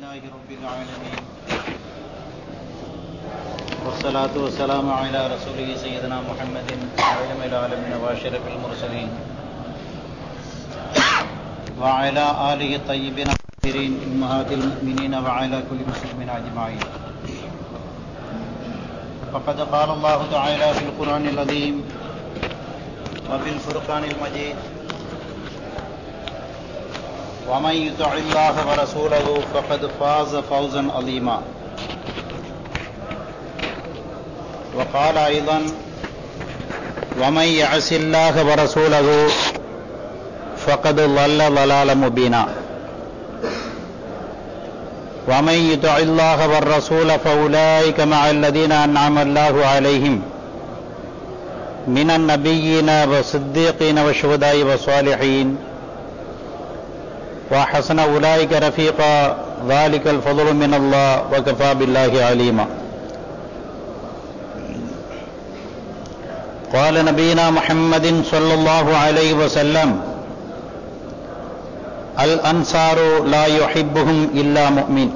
لله رب العالمين والصلاة والسلام على رسوله سيدنا محمد علم العالمين واشرف المرسلين وعلى آله الطيبين الطاهرين أمهات المؤمنين وعلى كل مسلم أجمعين فقد قال الله تعالى في القرآن العظيم وفي الفرقان المجيد ومن يطع الله ورسوله فقد فاز فوزا عظيما وقال ايضا ومن يعص الله ورسوله فقد ضل ضلالا مبينا ومن يطع الله والرسول فاولئك مع الذين انعم الله عليهم من النبيين والصديقين والشهداء والصالحين وحسن أولئك رفيقا ذلك الفضل من الله وكفى بالله عليما قال نبينا محمد صلى الله عليه وسلم الأنصار لا يحبهم إلا مؤمن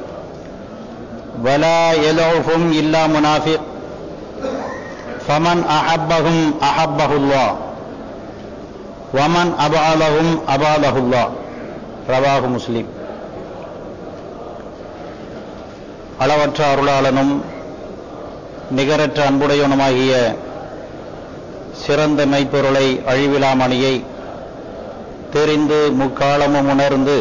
ولا يدعوهم إلا منافق فمن أحبهم أحبه الله ومن أبعدهم أبعده الله ரவாகு முஸ்லிம் அளவற்ற அருளாளனும் நிகரற்ற அன்புடையவனுமாகிய சிறந்த மெய்ப்பொருளை அழிவிலாமணியை தெரிந்து முக்காலமும் உணர்ந்து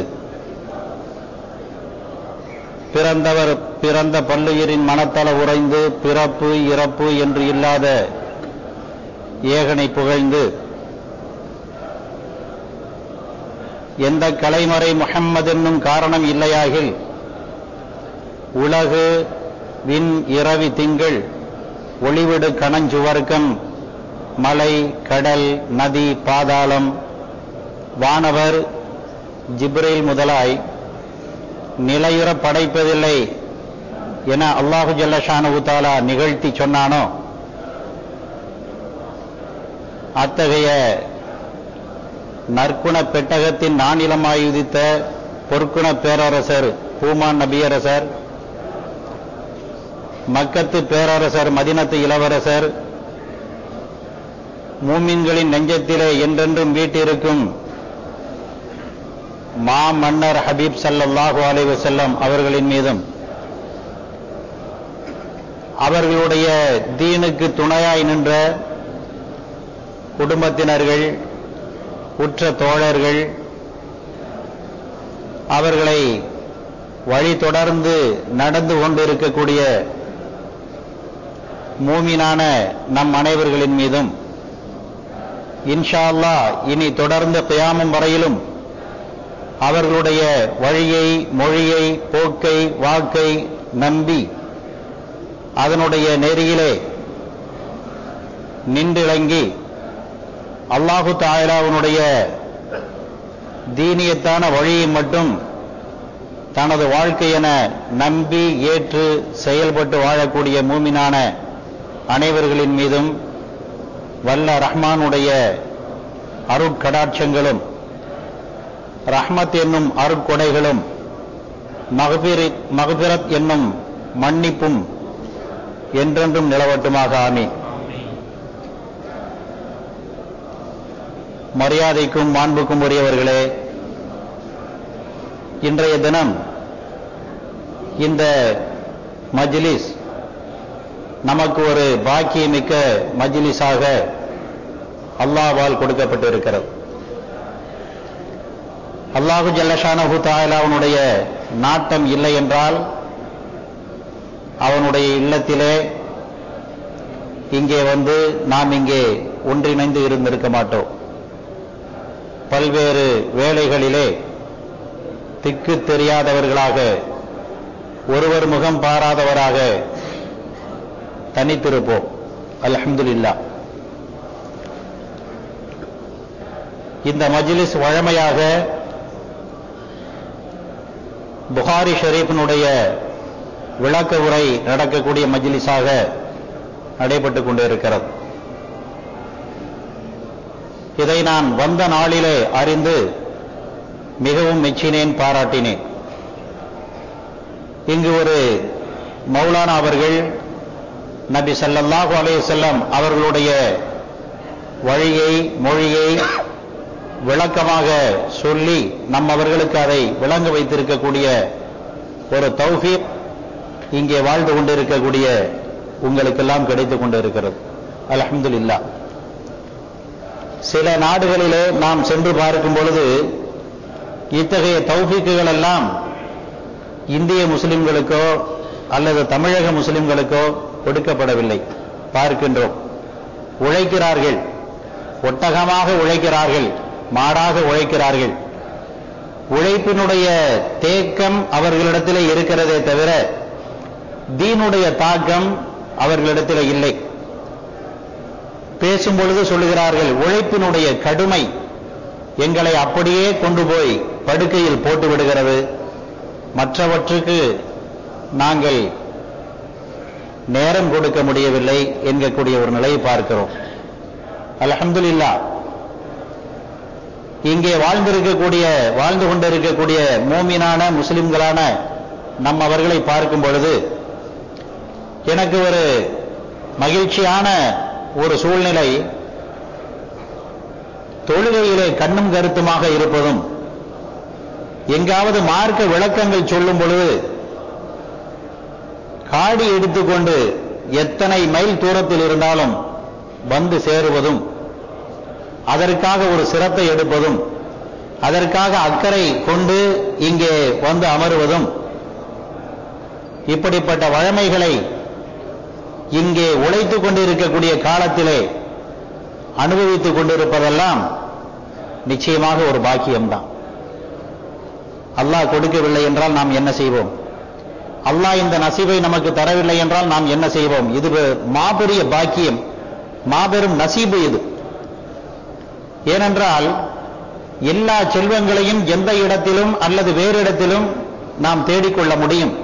பிறந்தவர் பிறந்த பல்லுயிரின் மனத்தள உறைந்து பிறப்பு இறப்பு என்று இல்லாத ஏகனை புகழ்ந்து எந்த கலைமறை முகம்மது என்னும் காரணம் இல்லையாகில் உலகு விண் இரவி திங்கள் ஒளிவிடு கணஞ்சுவர்க்கம் மலை கடல் நதி பாதாளம் வானவர் ஜிப்ரேல் முதலாய் நிலையுற படைப்பதில்லை என அல்லாஹு ஜல்லஷானு தாலா நிகழ்த்தி சொன்னானோ அத்தகைய நற்குண பெட்டகத்தின் நானிலமாயுதித்த பொற்குண பேரரசர் பூமான் நபியரசர் மக்கத்து பேரரசர் மதினத்து இளவரசர் மூமின்களின் நெஞ்சத்திலே என்றென்றும் வீட்டிருக்கும் மா மன்னர் ஹபீப் சல்லாஹூ அலை வசல்லம் அவர்களின் மீதும் அவர்களுடைய தீனுக்கு துணையாய் நின்ற குடும்பத்தினர்கள் உற்ற தோழர்கள் அவர்களை வழி தொடர்ந்து நடந்து கொண்டிருக்கக்கூடிய மூமினான நம் அனைவர்களின் மீதும் இன்ஷா அல்லா இனி தொடர்ந்து கியாமம் வரையிலும் அவர்களுடைய வழியை மொழியை போக்கை வாக்கை நம்பி அதனுடைய நெறியிலே நின்றிழங்கி அல்லாஹு தாயலாவுடைய தீனியத்தான வழியை மட்டும் தனது வாழ்க்கை என நம்பி ஏற்று செயல்பட்டு வாழக்கூடிய மூமினான அனைவர்களின் மீதும் வல்ல ரஹ்மானுடைய அருட்கடாட்சங்களும் ரஹ்மத் என்னும் அருட்கொடைகளும் மகபிரித் மகபிரத் என்னும் மன்னிப்பும் என்றென்றும் நிலவட்டுமாக ஆமி மரியாதைக்கும் மாண்புக்கும் உரியவர்களே இன்றைய தினம் இந்த மஜ்லிஸ் நமக்கு ஒரு பாக்கியமிக்க மஜ்லிஸாக அல்லாவால் கொடுக்கப்பட்டிருக்கிறது அல்லாஹு ஜல்லஷானஹு தாயலாவனுடைய நாட்டம் இல்லை என்றால் அவனுடைய இல்லத்திலே இங்கே வந்து நாம் இங்கே ஒன்றிணைந்து இருந்திருக்க மாட்டோம் பல்வேறு வேலைகளிலே திக்கு தெரியாதவர்களாக ஒருவர் முகம் பாராதவராக தனித்திருப்போம் அல்ஹம்துலில்லா இந்த மஜ்லிஸ் வழமையாக புகாரி ஷரீஃபினுடைய விளக்க உரை நடக்கக்கூடிய மஜ்லிஸாக நடைபெற்றுக் கொண்டிருக்கிறது இதை நான் வந்த நாளிலே அறிந்து மிகவும் மெச்சினேன் பாராட்டினேன் இங்கு ஒரு மௌலானா அவர்கள் நபி ஸல்லல்லாஹு அலைஹி வஸல்லம் அவர்களுடைய வழியை மொழியை விளக்கமாக சொல்லி நம் அவர்களுக்கு அதை விளங்க வைத்திருக்கக்கூடிய ஒரு தௌஃபீக் இங்கே வாழ்ந்து கொண்டிருக்கக்கூடிய உங்களுக்கெல்லாம் கிடைத்துக் கொண்டிருக்கிறது அல்ஹம்துலில்லாஹ் சில நாடுகளிலே நாம் சென்று பார்க்கும் பொழுது இத்தகைய தௌஃபீக்குகள் எல்லாம் இந்திய முஸ்லிம்களுக்கோ அல்லது தமிழக முஸ்லிம்களுக்கோ கொடுக்கப்படவில்லை பார்க்கின்றோம் உழைக்கிறார்கள் ஒட்டகமாக உழைக்கிறார்கள் மாடாக உழைக்கிறார்கள் உழைப்பினுடைய தேக்கம் அவர்களிடத்தில் இருக்கிறதே தவிர தீனுடைய தாக்கம் அவர்களிடத்தில் இல்லை பேசும் பொழுது சொல்லுகிறார்கள் உழைப்பினுடைய கடுமை எங்களை அப்படியே கொண்டு போய் படுக்கையில் போட்டு விடுகிறது மற்றவற்றுக்கு நாங்கள் நேரம் கொடுக்க முடியவில்லை என்கக்கூடிய ஒரு நிலையை பார்க்கிறோம் அல்ஹம்துலில்லாஹ் இங்கே வாழ்ந்திருக்கக்கூடிய வாழ்ந்து கொண்டிருக்கக்கூடிய மூமினான முஸ்லிம்களான நம் அவர்களை பார்க்கும் பொழுது எனக்கு ஒரு மகிழ்ச்சியான ஒரு சூழ்நிலை தொழுகையிலே கண்ணும் கருத்துமாக இருப்பதும் எங்காவது மார்க்க விளக்கங்கள் சொல்லும் பொழுது காடி எடுத்துக்கொண்டு எத்தனை மைல் தூரத்தில் இருந்தாலும் வந்து சேருவதும் அதற்காக ஒரு சிரத்தை எடுப்பதும் அதற்காக அக்கறை கொண்டு இங்கே வந்து அமருவதும் இப்படிப்பட்ட வழமைகளை இங்கே உழைத்துக் கொண்டிருக்கக்கூடிய காலத்திலே அனுபவித்துக் கொண்டிருப்பதெல்லாம் நிச்சயமாக ஒரு பாக்கியம்தான் அல்லாஹ் கொடுக்கவில்லை என்றால் நாம் என்ன செய்வோம் அல்லாஹ் இந்த நசீபை நமக்கு தரவில்லை என்றால் நாம் என்ன செய்வோம் இது மாபெரிய பாக்கியம் மாபெரும் நசீபு இது ஏனென்றால் எல்லா செல்வங்களையும் எந்த இடத்திலும் அல்லது வேறு இடத்திலும் நாம் தேடிக்கொள்ள முடியும்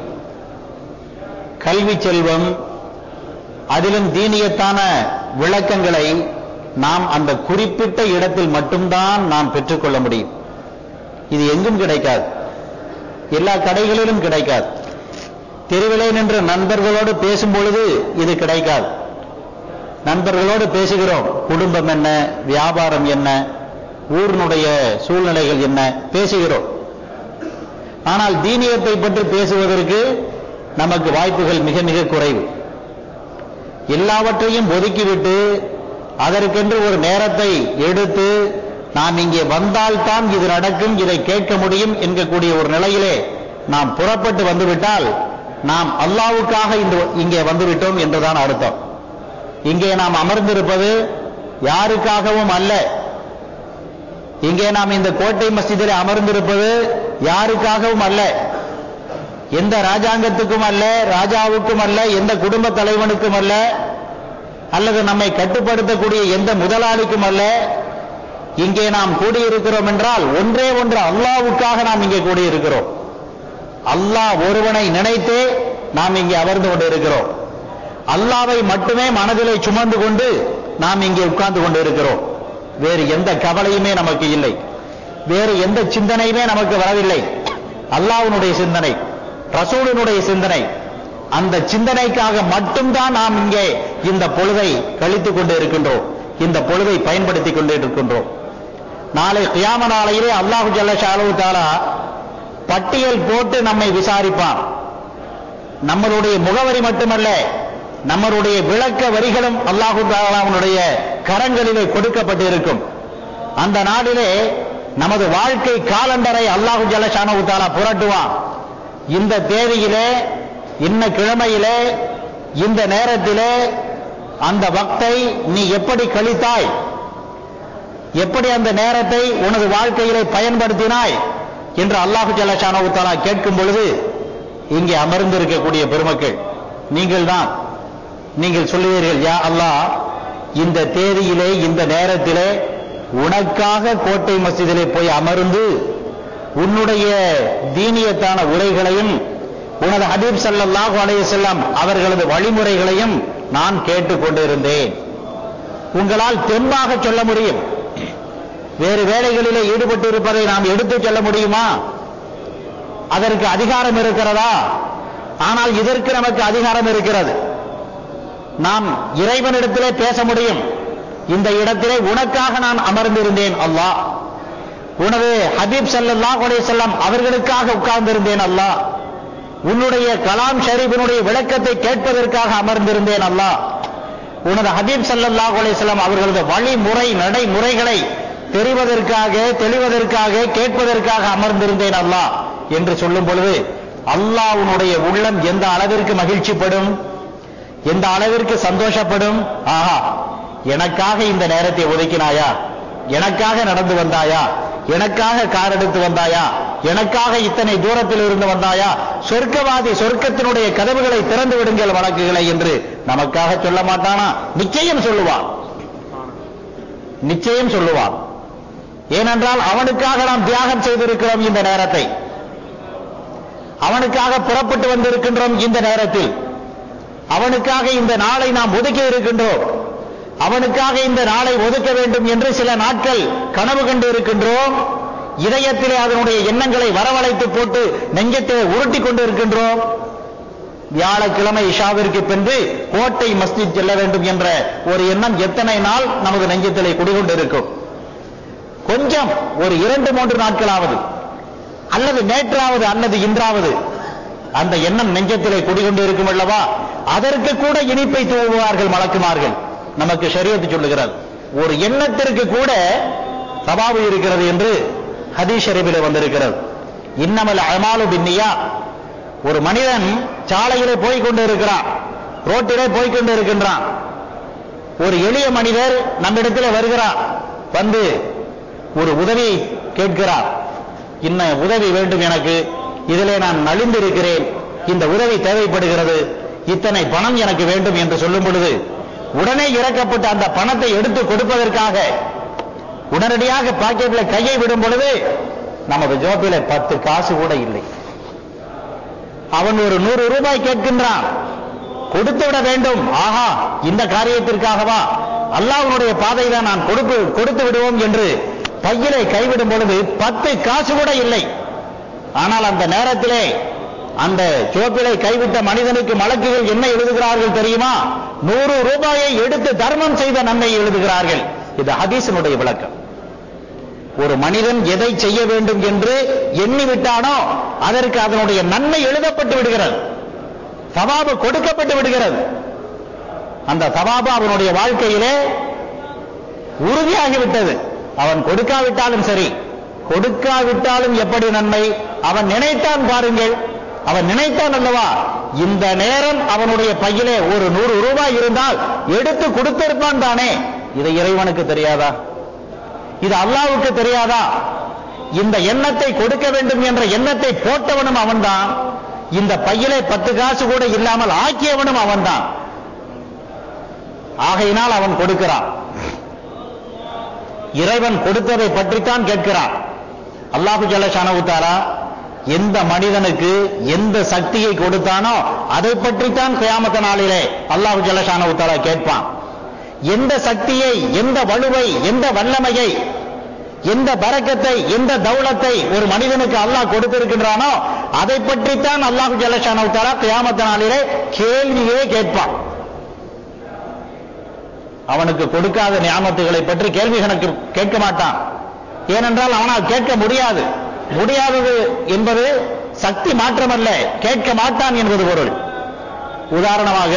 கல்வி செல்வம் அதிலும் தீனியத்தான விளக்கங்களை நாம் அந்த குறிப்பிட்ட இடத்தில் மட்டும்தான் நாம் பெற்றுக்கொள்ள முடியும் இது எங்கும் கிடைக்காது எல்லா கடைகளிலும் கிடைக்காது தெருவிலே நின்று நண்பர்களோடு பேசும் பொழுது இது கிடைக்காது நண்பர்களோடு பேசுகிறோம் குடும்பம் என்ன வியாபாரம் என்ன ஊரினுடைய சூழ்நிலைகள் என்ன பேசுகிறோம் ஆனால் தீனியத்தை பற்றி பேசுவதற்கு நமக்கு வாய்ப்புகள் மிக மிக குறைவு எல்லாவற்றையும் ஒதுக்கிவிட்டு அதற்கென்று ஒரு நேரத்தை எடுத்து நாம் இங்கே வந்தால்தான் இது நடக்கும் இதை கேட்க முடியும் என்கக்கூடிய ஒரு நிலையிலே நாம் புறப்பட்டு வந்துவிட்டால் நாம் அல்லாவுக்காக இங்கே வந்துவிட்டோம் என்றுதான் அர்த்தம் இங்கே நாம் அமர்ந்திருப்பது யாருக்காகவும் அல்ல இங்கே நாம் இந்த கோட்டை மஸ்ஜிதில் அமர்ந்திருப்பது யாருக்காகவும் அல்ல எந்த ராஜாங்கத்துக்கும் அல்ல ராஜாவுக்கும் அல்ல எந்த குடும்ப தலைவனுக்கும் அல்ல அல்லது நம்மை கட்டுப்படுத்தக்கூடிய எந்த முதலாளிக்கும் அல்ல இங்கே நாம் கூடியிருக்கிறோம் என்றால் ஒன்றே ஒன்று அல்லாவுக்காக நாம் இங்கே கூடியிருக்கிறோம் அல்லாஹ் ஒருவனை நினைத்து நாம் இங்கே அமர்ந்து கொண்டு இருக்கிறோம் அல்லாவை மட்டுமே மனதிலே சுமந்து கொண்டு நாம் இங்கே உட்கார்ந்து கொண்டு இருக்கிறோம் வேறு எந்த கவலையுமே நமக்கு இல்லை வேறு எந்த சிந்தனையுமே நமக்கு வரவில்லை அல்லாஹ்வுடைய சிந்தனை ரசூலினுடைய சிந்தனை அந்த சிந்தனைக்காக மட்டும்தான் நாம் இங்கே இந்த பொழுதை கழித்துக் கொண்டு இருக்கின்றோம் இந்த பொழுதை பயன்படுத்திக் கொண்டு இருக்கின்றோம் நாளை கியாம நாளையிலே அல்லாஹு ஜல்லஷாலு தாலா பட்டியல் போட்டு நம்மை விசாரிப்பான் நம்மளுடைய முகவரி மட்டுமல்ல நம்மளுடைய விளக்க வரிகளும் அல்லாஹு தாலாவுடைய கரங்களிலே கொடுக்கப்பட்டிருக்கும் அந்த நாளிலே நமது வாழ்க்கை காலண்டரை அல்லாஹு ஜலஷானு தாலா புரட்டுவான் இந்த தேதியிலே இன்ன கிழமையிலே இந்த நேரத்திலே அந்த வக்தை நீ எப்படி கழித்தாய் எப்படி அந்த நேரத்தை உனது வாழ்க்கையிலே பயன்படுத்தினாய் என்று அல்லாஹு ஜல்லஷானு தாலா கேட்கும் பொழுது இங்கே அமர்ந்திருக்கக்கூடிய பெருமக்கள் நீங்கள் தான் நீங்கள் சொல்லுவீர்கள் யா அல்லாஹ் இந்த தேதியிலே இந்த நேரத்திலே உனக்காக கோட்டை மஸ்ஜிதிலே போய் அமர்ந்து உன்னுடைய தீனியத்தான உரைகளையும் உனது ஹபீப் ஸல்லல்லாஹு அலைஹி வஸல்லம் அவர்களது வழிமுறைகளையும் நான் கேட்டுக்கொண்டிருந்தேன் உங்களால் தெம்பாக சொல்ல முடியும் வேறு வேலைகளிலே ஈடுபட்டு இருப்பதை நாம் எடுத்துச் சொல்ல முடியுமா அதற்கு அதிகாரம் இருக்கிறதா ஆனால் இதற்கு நமக்கு அதிகாரம் இருக்கிறது நாம் இறைவனிடத்திலே பேச முடியும் இந்த இடத்திலே உனக்காக நான் அமர்ந்திருந்தேன் அல்லாஹ் உனது ஹபீப் ஸல்லல்லாஹு அலைஹி வஸல்லம் அவர்களுக்காக உட்கார்ந்திருந்தேன் அல்லாஹ் உன்னுடைய கலாம் ஷரீஃபினுடைய விளக்கத்தை கேட்பதற்காக அமர்ந்திருந்தேன் அல்லாஹ் உனது ஹபீப் ஸல்லல்லாஹு அலைஹி வஸல்லம் அவர்களது வழிமுறை நடைமுறைகளை தெரிவதற்காக தெளிவதற்காக கேட்பதற்காக அமர்ந்திருந்தேன் அல்லாஹ் என்று சொல்லும் பொழுது அல்லாஹ்வுடைய உள்ளம் எந்த அளவிற்கு மகிழ்ச்சிப்படும் எந்த அளவிற்கு சந்தோஷப்படும் ஆஹா எனக்காக இந்த நேரத்தை ஒதுக்கினாயா எனக்காக நடந்து வந்தாயா எனக்காக கார் எடுத்து வந்தாயா எனக்காக இத்தனை தூரத்தில் இருந்து வந்தாயா சொர்க்கவாதி சொர்க்கத்தினுடைய கதவுகளை திறந்து விடுங்கள் வழக்குகளை என்று நமக்காக சொல்ல மாட்டானா நிச்சயம் சொல்லுவான் நிச்சயம் சொல்லுவான் ஏனென்றால் அவனுக்காக நாம் தியாகம் செய்திருக்கிறோம் இந்த நேரத்தை அவனுக்காக புறப்பட்டு வந்திருக்கின்றோம் இந்த நேரத்தில் அவனுக்காக இந்த நாளை நாம் ஒதுக்கி இருக்கின்றோம் அவனுக்காக இந்த நாளை ஒதுக்க வேண்டும் என்று சில நாட்கள் கனவு கண்டு இருக்கின்றோம் இதயத்திலே அதனுடைய எண்ணங்களை வரவழைத்து போட்டு நெஞ்சத்தை உருட்டி கொண்டு இருக்கின்றோம் வியாழக்கிழமை இஷாவிற்கு பின்பு கோட்டை மஸ்ஜித் செல்ல வேண்டும் என்ற ஒரு எண்ணம் எத்தனை நாள் நமது நெஞ்சத்திலே குடிகொண்டு இருக்கும் கொஞ்சம் ஒரு இரண்டு மூன்று நாட்களாவது அல்லது நேற்றாவது அல்லது இன்றாவது அந்த எண்ணம் நெஞ்சத்திலே குடிகொண்டு இருக்கும் அல்லவா அதற்கு கூட இனிப்பை தூவுவார்கள் மலக்குமார்கள் நமக்கு ஷரியத்து சொல்லுகிறார் ஒரு எண்ணத்திற்கு கூட சபாபு இருக்கிறது என்று ஹதீஸ் ஷரீஃபிலே வந்திருக்கிறது இன்னமல் அமாலு பின்னியா ஒரு மனிதன் சாலையிலே போய் கொண்டு இருக்கிறான் ரோட்டிலே போய் கொண்டு இருக்கின்றான் ஒரு எளிய மனிதர் நம்மிடத்தில் வருகிறார் வந்து ஒரு உதவி கேட்கிறார் இன்ன உதவி வேண்டும் எனக்கு இதிலே நான் நலிந்திருக்கிறேன் இந்த உதவி தேவைப்படுகிறது இத்தனை பணம் எனக்கு வேண்டும் என்று சொல்லும் பொழுது உடனே இறக்கப்பட்ட அந்த பணத்தை எடுத்து கொடுப்பதற்காக உடனடியாக பாக்கெட்ல கையை விடும் பொழுது நமது ஜோப்பில பத்து காசு கூட இல்லை அவன் ஒரு நூறு ரூபாய் கேட்கின்றான் கொடுத்து விட வேண்டும் ஆஹா இந்த காரியத்திற்காகவா அல்லாஹ்வுடைய பாதையில நான் கொடுப்பு கொடுத்து விடுவோம் என்று பையிலே கைவிடும் பொழுது பத்து காசு கூட இல்லை ஆனால் அந்த நேரத்திலே அந்த சோப்பிலை கைவிட்ட மனிதனுக்கு மலக்குகள் என்ன எழுதுகிறார்கள் தெரியுமா நூறு ரூபாயை எடுத்து தர்மம் செய்த நன்மை எழுதுகிறார்கள் இது ஹதீஸினுடைய விளக்கம் ஒரு மனிதன் எதை செய்ய வேண்டும் என்று எண்ணி விட்டானோ அதற்கு அதனுடைய நன்மை எழுதப்பட்டு விடுகிறது சவாபு கொடுக்கப்பட்டு விடுகிறது அந்த சவாபு அவனுடைய வாழ்க்கையிலே உறுதியாகிவிட்டது அவன் கொடுக்காவிட்டாலும் சரி கொடுக்காவிட்டாலும் எப்படி நன்மை அவன் நினைத்தான் பாருங்கள் அவன் நினைத்தான் அல்லவா இந்த நேரம் அவனுடைய பையிலே ஒரு நூறு ரூபாய் இருந்தால் எடுத்து கொடுத்திருப்பான் தானே இது இறைவனுக்கு தெரியாதா இது அல்லாவுக்கு தெரியாதா இந்த எண்ணத்தை கொடுக்க வேண்டும் என்ற எண்ணத்தை போட்டவனும் அவன்தான் இந்த பையிலே பத்து காசு கூட இல்லாமல் ஆக்கியவனும் அவன்தான் ஆகையினால் அவன் கொடுக்கிறான் இறைவன் கொடுத்ததை பற்றித்தான் கேட்கிறான் அல்லாஹு ஜலசானவுத்தாரா எந்த மனிதனுக்கு எந்த சக்தியை கொடுத்தானோ அதை பற்றித்தான் கியாமத்த நாளிலே அல்லாஹு ஜலசானவுத்தாரா கேட்பான் எந்த சக்தியை எந்த வலுவை எந்த வல்லமையை எந்த பரக்கத்தை எந்த தௌலத்தை ஒரு மனிதனுக்கு அல்லாஹ் கொடுத்திருக்கின்றானோ அதை பற்றித்தான் அல்லாஹு ஜலசானவுத்தாரா கியாமத்த நாளிலே கேள்வியே கேட்பான் அவனுக்கு கொடுக்காத நியாமத்துகளை பற்றி கேள்வி கணக்கு கேட்க மாட்டான் ஏனென்றால் அவனால் கேட்க முடியாது முடியாதது என்பது சக்தி மாற்றமல்ல கேட்க மாட்டான் என்பது பொருள் உதாரணமாக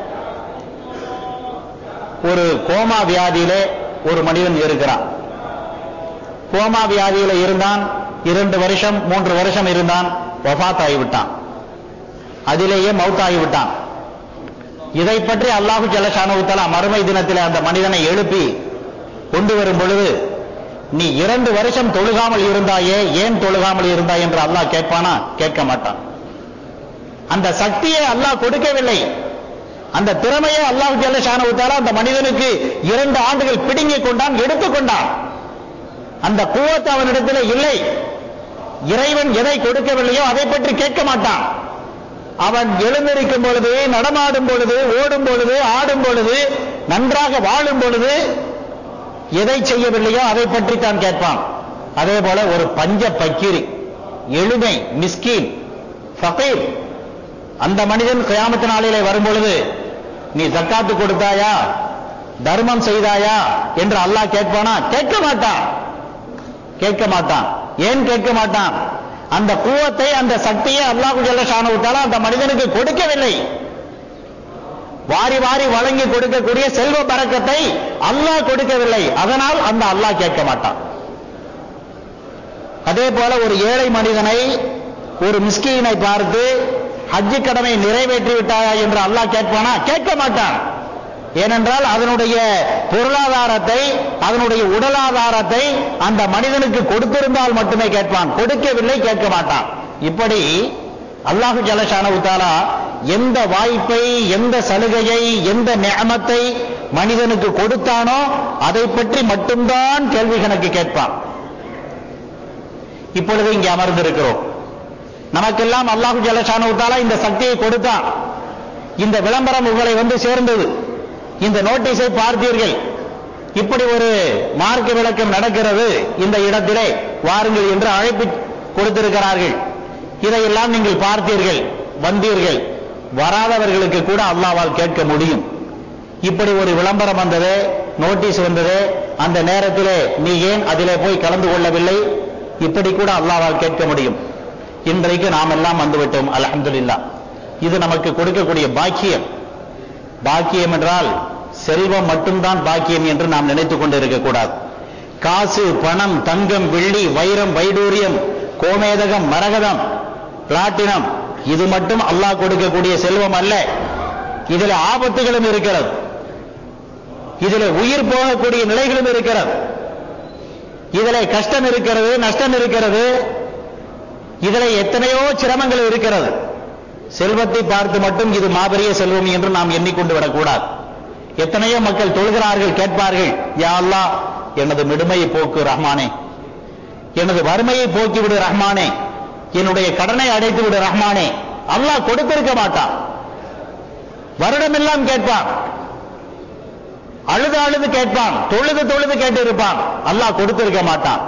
ஒரு கோமா வியாதியிலே ஒரு மனிதன் இருக்கிறான் கோமா வியாதியில இருந்தான் இரண்டு வருஷம் மூன்று வருஷம் இருந்தான் வஃத் ஆகிவிட்டான் அதிலேயே மவுத்தாகிவிட்டான் இதை பற்றி அல்லாஹு ஜலசானுத்தலா மறுமை தினத்தில் அந்த மனிதனை எழுப்பி கொண்டு வரும் பொழுது நீ இரண்டு வருஷம் தொழுகாமல் இருந்தாயே ஏன் தொழுகாமல் இருந்தாய் என்று அல்லாஹ் கேட்பானா கேட்க மாட்டான் அந்த சக்தியை அல்லாஹ் கொடுக்கவில்லை அந்த திறமையை அல்லாஹ் ஜல்லஷானவுத்தாலா அந்த மனிதனுக்கு இரண்டு ஆண்டுகள் பிடுங்கிக் கொண்டான் எடுத்துக்கொண்டான் அந்த கூவத்து அவனிடத்தில் இல்லை இறைவன் எதை கொடுக்கவில்லையோ அதை பற்றி கேட்க மாட்டான் அவன் எழுந்திருக்கும் பொழுது நடமாடும் பொழுது ஓடும் பொழுது ஆடும் பொழுது நன்றாக வாழும் பொழுது எதை செய்யவில்லையோ அதை பற்றி தான் கேட்பான் அதே போல ஒரு பஞ்ச பக்கிரி எளிமை மிஸ்கீன் ஃபகீர் அந்த மனிதன் கியாமத்து நாளிலே வரும் பொழுது நீ ஜக்காத்து கொடுத்தாயா தர்மம் செய்தாயா என்று அல்லாஹ் கேட்பானா கேட்க மாட்டான் கேட்க மாட்டான் ஏன் கேட்க மாட்டான் அந்த கூவத்தை அந்த சக்தியை அல்லாஹு ஜல்லஷானு விட்டாலும் அந்த மனிதனுக்கு கொடுக்கவில்லை வாரி வாரி வழங்கி கொடுக்கக்கூடிய செல்வ பறக்கத்தை அல்லாஹ் கொடுக்கவில்லை அதனால் அந்த அல்லாஹ் கேட்க மாட்டான் அதே போல ஒரு ஏழை மனிதனை ஒரு மிஸ்கீனை பார்த்து ஹஜ்ஜு கடமை நிறைவேற்றி விட்டாயா என்று அல்லாஹ் கேட்பானா கேட்க மாட்டான் ஏனென்றால் அதனுடைய பொருளாதாரத்தை அதனுடைய உடலாதாரத்தை அந்த மனிதனுக்கு கொடுத்திருந்தால் மட்டுமே கேட்பான் கொடுக்கவில்லை கேட்க மாட்டான் இப்படி அல்லாஹு ஜலஷான உத்தாலா எந்த வாய்ப்பை எந்த சலுகையை எந்த நியமத்தை மனிதனுக்கு கொடுத்தானோ அதை பற்றி மட்டும்தான் கேள்வி கணக்கு கேட்பான் இப்பொழுது இங்கே அமர்ந்திருக்கிறோம் நமக்கெல்லாம் அல்லாஹு ஜலஷான உத்தாலா இந்த சக்தியை கொடுத்தான் இந்த விளம்பரம் உங்களை வந்து சேர்ந்தது இந்த நோட்டீஸை பார்த்தீர்கள் இப்படி ஒரு மார்க்க விளக்கம் நடக்கிறது இந்த இடத்திலே வாருங்கள் என்று அழைப்பு கொடுத்திருக்கிறார்கள் இதையெல்லாம் நீங்கள் பார்த்தீர்கள் வந்தீர்கள் வராதவர்களுக்கு கூட அல்லாவால் கேட்க முடியும் இப்படி ஒரு விளம்பரம் வந்தது நோட்டீஸ் வந்தது அந்த நேரத்திலே நீ ஏன் அதிலே போய் கலந்து கொள்ளவில்லை இப்படி கூட அல்லாவால் கேட்க முடியும் இன்றைக்கு நாம் எல்லாம் வந்துவிட்டோம் அல்ஹம்துலில்லாஹ் இது நமக்கு கொடுக்கக்கூடிய பாக்கியம் பாக்கியம் என்றால் செல்வம் மட்டும்தான் பாக்கியம் என்று நாம் நினைத்துக் கொண்டிருக்க கூடாது காசு பணம் தங்கம் வெள்ளி வைரம் வைடூரியம் கோமேதகம் மரகதம் பிளாட்டினம் இது மட்டும் அல்லாஹ் கொடுக்கக்கூடிய செல்வம் அல்ல இதில் ஆபத்துகளும் இருக்கிறது இதில் உயிர் போகக்கூடிய நிலைகளும் இருக்கிறது இதில் கஷ்டம் இருக்கிறது நஷ்டம் இருக்கிறது இதில் எத்தனையோ சிரமங்கள் இருக்கிறது செல்வத்தை பார்த்து மட்டும் இது மாபெரிய செல்வம் என்று நாம் எண்ணிக்கொண்டு விடக்கூடாது எத்தனையோ மக்கள் தொழுகிறார்கள் கேட்பார்கள் யா அல்லாஹ் எனது மிடுமையை போக்கு ரஹ்மானே எனது வறுமையை போக்கிவிடு ரஹ்மானே என்னுடைய கடனை அடைத்து விடு ரஹ்மானே அல்லாஹ் கொடுத்திருக்க மாட்டான் வருடமெல்லாம் கேட்பான் அழுது அழுது கேட்பான் தொழுது தொழுது கேட்டு இருப்பான் அல்லாஹ் கொடுத்திருக்க மாட்டான்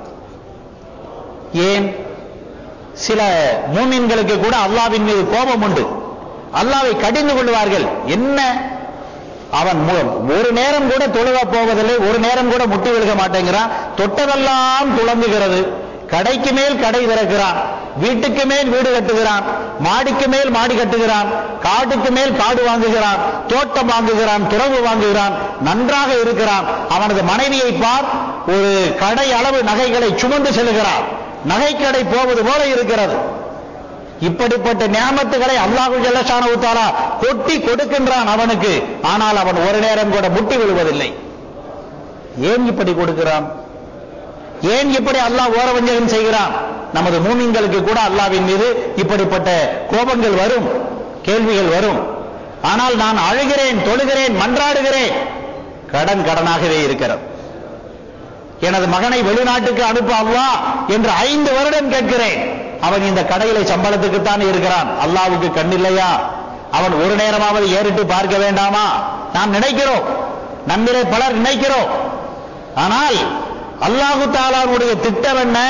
ஏன் சில மூமின்களுக்கு கூட அல்லாவின் மீது கோபம் உண்டு அல்லாவை கடிந்து கொள்வார்கள் என்ன அவன் மு- ஒரு நேரம் கூட தொழுக போவதில்லை ஒரு நேரம் கூட முட்டி விழுக மாட்டேங்கிறான் தொட்டதெல்லாம் துளங்குகிறது கடைக்கு மேல் கடை திறக்கிறான் வீட்டுக்கு மேல் வீடு கட்டுகிறான் மாடிக்கு மேல் மாடி கட்டுகிறான் காட்டுக்கு மேல் காடு வாங்குகிறான் தோட்டம் வாங்குகிறான் துறவு வாங்குகிறான் நன்றாக இருக்கிறான் அவனது மனைவியை பார் ஒரு கடை அளவு நகைகளை சுமந்து செல்கிறான் நகைக்கடை போவது போல இருக்கிறது இப்படிப்பட்ட ஞாபகத்துகளை அல்லாஹு ஜல்லஷான உத்தாரா கொட்டி கொடுக்கின்றான் அவனுக்கு ஆனால் அவன் ஒரு நேரம் கூட முட்டி விழுவதில்லை ஏன் இப்படி கொடுக்கிறான் ஏன் இப்படி அல்லாஹ் ஓரவஞ்சகம் செய்கிறான் நமது மூமின்களுக்கு கூட அல்லாவின் மீது இப்படிப்பட்ட கோபங்கள் வரும் கேள்விகள் வரும் ஆனால் நான் அழுகிறேன் தொழுகிறேன் மன்றாடுகிறேன் கடன் கடனாகவே இருக்கிறது எனது மகனை வெளிநாட்டுக்கு அனுப்ப அல்லாஹ் என்று ஐந்து வருடம் கேட்கிறேன் அவன் இந்த கடையில சம்பளத்துக்குத்தான் இருக்கிறான் அல்லாவுக்கு கண்ணில்லையா அவன் ஒரு நேரமாவது ஏறிட்டு பார்க்க வேண்டாமா நாம் நினைக்கிறோம் நம்மிலே பலர் நினைக்கிறோம் ஆனால் அல்லாஹு தாலாவுடைய திட்டம் என்ன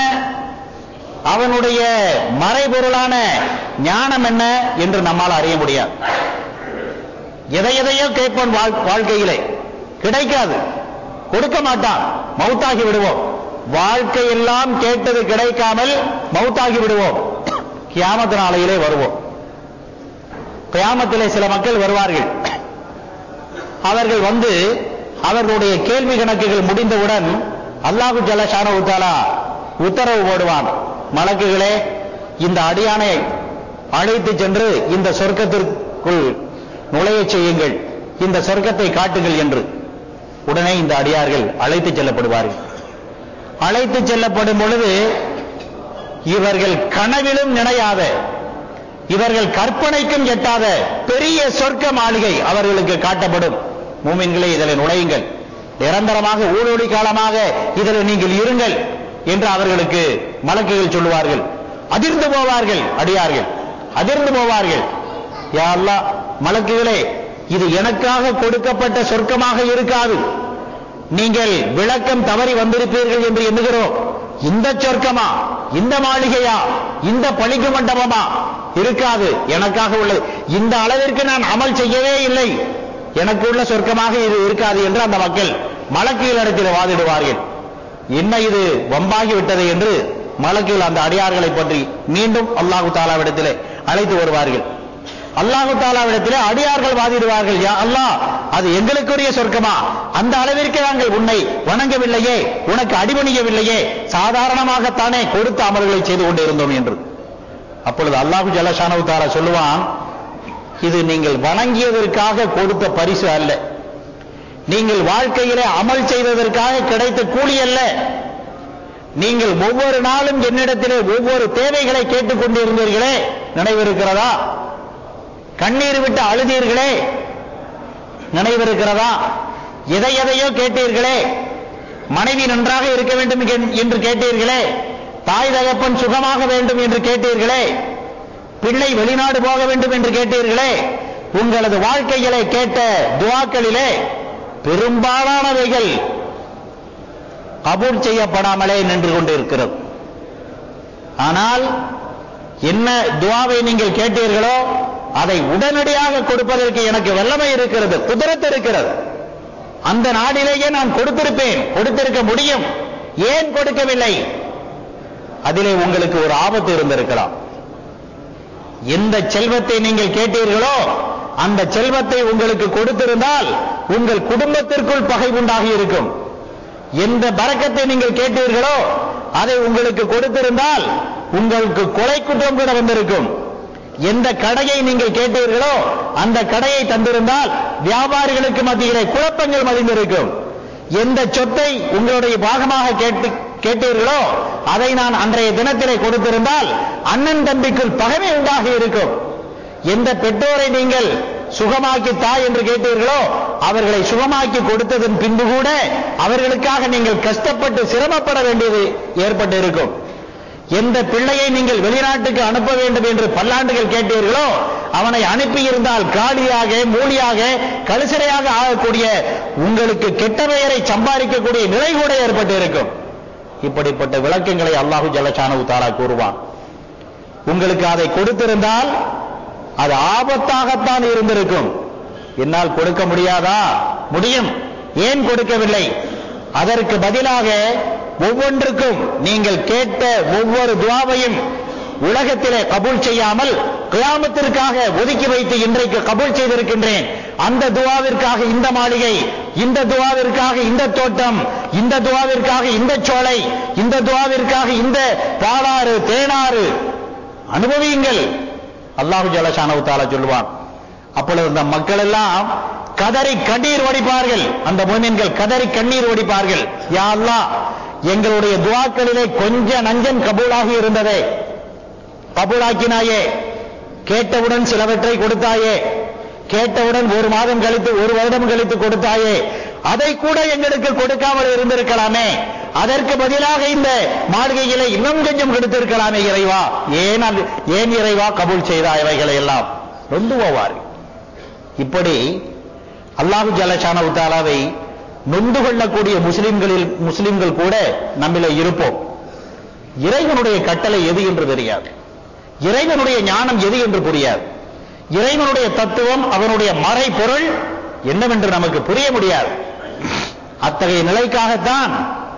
அவனுடைய மறைபொருளான ஞானம் என்ன என்று நம்மால் அறிய முடியாது எதை எதையோ கேட்போம் வாழ்- வாழ்க்கையிலே கிடைக்காது கொடுக்க மாட்டான் மௌத்தாகி விடுவோம் வாழ்க்கையெல்லாம் கேட்டது கிடைக்காமல் மௌத்தாகி விடுவோம் கியாமத்து நாளையிலே வருவோம் கியாமத்திலே சில மக்கள் வருவார்கள் அவர்கள் வந்து அவர்களுடைய கேள்வி கணக்குகள் முடிந்தவுடன் அல்லாஹு ஜல்லஷான உத்தாலா உத்தரவு போடுவான் மலக்குகளே இந்த அடியானை அழைத்து சென்று இந்த சொர்க்கத்திற்குள் நுழையச் செய்யுங்கள் இந்த சொர்க்கத்தை காட்டுங்கள் என்று உடனே இந்த அடியார்கள் அழைத்து செல்லப்படுவார்கள் அழைத்து செல்லப்படும் பொழுது இவர்கள் கனவிலும் நினையாத இவர்கள் கற்பனைக்கும் எட்டாத பெரிய சொர்க்க மாளிகை அவர்களுக்கு காட்டப்படும் மூமின்களே இதில் நுழையுங்கள் நிரந்தரமாக ஊழொளி காலமாக இதில் நீங்கள் இருங்கள் என்று அவர்களுக்கு மலக்குகள் சொல்லுவார்கள் அதிர்ந்து போவார்கள் அடியார்கள் அதிர்ந்து போவார்கள் யா அல்லாஹ் மலக்குகளே இது எனக்காக கொடுக்கப்பட்ட சொர்க்கமாக இருக்காது நீங்கள் விளக்கம் தவறி வந்திருப்பீர்கள் என்று எண்ணுகிறோம் இந்த சொர்க்கமா இந்த மாளிகையா இந்த பளிங்கு மண்டபமா இருக்காது எனக்காக உள்ளது இந்த அளவிற்கு நான் அமல் செய்யவே இல்லை எனக்கு உள்ள சொர்க்கமாக இது இருக்காது என்று அந்த மக்கள் மலக்குகளிடத்தில் வாதிடுவார்கள் என்ன இது வம்பாகி விட்டது என்று மலக்குகள் அந்த அடியார்களை பற்றி மீண்டும் அல்லாஹு தாலாவிடத்திலே அழைத்து வருவார்கள் அல்லாஹு தாலாவிடத்திலே அடியார்கள் வாதிடுவார்கள் யா அல்லாஹ் அது எங்களுக்குரிய சொர்க்கமா அந்த அளவிற்கு நாங்கள் உன்னை வணங்கவில்லையே உனக்கு அடிபணியவில்லையே சாதாரணமாகத்தானே கொடுத்த அமல்களை செய்து கொண்டு இருந்தோம் என்று அப்பொழுது அல்லாஹு ஜலஷானவு தாலா சொல்லுவான் இது நீங்கள் வணங்கியதற்காக கொடுத்த பரிசு அல்ல நீங்கள் வாழ்க்கையிலே அமல் செய்ததற்காக கிடைத்த கூலி அல்ல நீங்கள் ஒவ்வொரு நாளும் என்னிடத்திலே ஒவ்வொரு தேவைகளை கேட்டுக் கொண்டிருந்தீர்களே நினைவிருக்கிறதா கண்ணீர் விட்டு அழுதீர்களே நினைவிருக்கிறதா எதை எதையோ கேட்டீர்களே மனைவி நன்றாக இருக்க வேண்டும் என்று கேட்டீர்களே தாய் தகப்பன் சுகமாக வேண்டும் என்று கேட்டீர்களே பிள்ளை வெளிநாடு போக வேண்டும் என்று கேட்டீர்களே உங்களது வாழ்க்கைகளை கேட்ட துவாக்களிலே பெரும்பாலானவைகள் கபூல் செய்யப்படாமலே நின்று கொண்டிருக்கிறது ஆனால் என்ன துவாவை நீங்கள் கேட்டீர்களோ அதை உடனடியாக கொடுப்பதற்கு எனக்கு வல்லமை இருக்கிறது குதிரத்து இருக்கிறது அந்த நாடிலேயே நான் கொடுத்திருப்பேன் கொடுத்திருக்க முடியும் ஏன் கொடுக்கவில்லை அதிலே உங்களுக்கு ஒரு ஆபத்து இருந்திருக்கலாம் எந்த செல்வத்தை நீங்கள் கேட்டீர்களோ அந்த செல்வத்தை உங்களுக்கு கொடுத்திருந்தால் உங்கள் குடும்பத்திற்குள் பகை உண்டாகி இருக்கும் எந்த பறக்கத்தை நீங்கள் கேட்டீர்களோ அதை உங்களுக்கு கொடுத்திருந்தால் உங்களுக்கு கொலை குற்றம் கூட வந்திருக்கும் எந்த கடையை நீங்கள் கேட்டீர்களோ அந்த கடையை தந்திருந்தால் வியாபாரிகளுக்கு மத்தியிலே குழப்பங்கள் மதிந்திருக்கும் எந்த சொத்தை உங்களுடைய பாகமாக கேட்டு கேட்டீர்களோ அதை நான் அன்றைய தினத்திலே கொடுத்திருந்தால் அண்ணன் தம்பிக்குள் பகமை உண்டாகி இருக்கும் எந்த பெற்றோரை நீங்கள் சுகமாக்கி தாய் என்று கேட்டீர்களோ அவர்களை சுகமாக்கி கொடுத்ததன் பின்பு கூட அவர்களுக்காக நீங்கள் கஷ்டப்பட்டு சிரமப்பட வேண்டியது ஏற்பட்டு இருக்கும் எந்த பிள்ளையை நீங்கள் வெளிநாட்டுக்கு அனுப்ப வேண்டும் என்று பல்லாண்டுகள் கேட்டீர்களோ அவனை அனுப்பியிருந்தால் காலியாக மூலியாக கழுசரையாக ஆகக்கூடிய உங்களுக்கு கெட்ட பெயரை சம்பாதிக்கக்கூடிய நிலை கூட ஏற்பட்டு இருக்கும் இப்படிப்பட்ட விளக்கங்களை அல்லாஹு ஜலசானு தாரா கூறுவான் உங்களுக்கு அதை கொடுத்திருந்தால் அது ஆபத்தாகத்தான் இருந்திருக்கும் என்னால் கொடுக்க முடியாதா முடியும் ஏன் கொடுக்கவில்லை அதற்கு பதிலாக ஒவ்வொன்றுக்கும் நீங்கள் கேட்ட ஒவ்வொரு துவாவையும் உலகத்திலே கபூல் செய்யாமல் கியாமத்திற்காக ஒதுக்கி வைத்து இன்றைக்கு கபூல் செய்திருக்கின்றேன் அந்த துவாவிற்காக இந்த மாளிகை இந்த துவாவிற்காக இந்த தோட்டம் இந்த துவாவிற்காக இந்த சோலை இந்த துவாவிற்காக இந்த பாலாறு தேனாறு அனுபவியுங்கள் அல்லாஹு ஜலசானவு தாலா சொல்லுவான் அப்பொழுது அந்த மக்கள் எல்லாம் கதறி கண்ணீர் வடிப்பார்கள் அந்த மோமின்கள் கதறி கண்ணீர் வடிப்பார்கள் யா அல்லாஹ் எங்களுடைய துவாக்களிலே கொஞ்ச நஞ்சன் கபூலாகி இருந்ததே கபூலாக்கினாயே கேட்டவுடன் சிலவற்றை கொடுத்தாயே கேட்டவுடன் ஒரு மாதம் கழித்து ஒரு வருடம் கழித்து கொடுத்தாயே அதை கூட எங்களுக்கு கொடுக்காமல் இருந்திருக்கலாமே அதற்கு பதிலாக இந்த மாளிகைகளை இன்னும் கொஞ்சம் கொடுத்திருக்கலாமே இறைவா ஏன் அது ஏன் இறைவா கபூல் செய்தாய் இவைகளை எல்லாம் நொந்து போவார்கள் இப்படி அல்லாஹு ஜலசான உத்தாலாவை நொந்து கொள்ளக்கூடிய முஸ்லிம்களில் முஸ்லிம்கள் கூட நம்மில இருப்போம் இறைவனுடைய கட்டளை எது என்று தெரியாது இறைவனுடைய ஞானம் எது என்று புரியாது இறைவனுடைய தத்துவம் அவனுடைய மறை பொருள் என்னவென்று நமக்கு புரிய முடியாது அத்தகைய நிலைக்காகத்தான்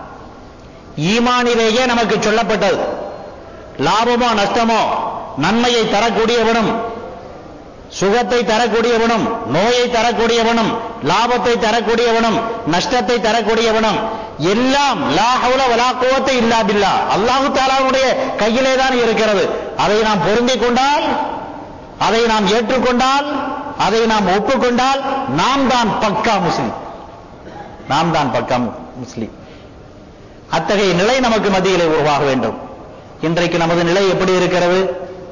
ஈமானிலேயே நமக்கு சொல்லப்பட்டது லாபமோ நஷ்டமோ நன்மையை தரக்கூடியவனும் சுகத்தை தரக்கூடியவனும் நோயை தரக்கூடியவனும் லாபத்தை தரக்கூடியவனும் நஷ்டத்தை தரக்கூடியவனும் எல்லாம் லாஹவுல வலாக்குவத்தை இல்லாதில்லா அல்லாஹு தாலாவுடைய கையிலே தான் இருக்கிறது அதை நாம் பொருந்திக் கொண்டால் அதை நாம் ஏற்றுக்கொண்டால் அதை நாம் ஒப்புக்கொண்டால் நாம் தான் பக்கா முஸ்லிம் நாம் தான் பக்கா முஸ்லிம் அத்தகைய நிலை நமக்கு மத்தியிலே உருவாக வேண்டும் இன்றைக்கு நமது நிலை எப்படி இருக்கிறது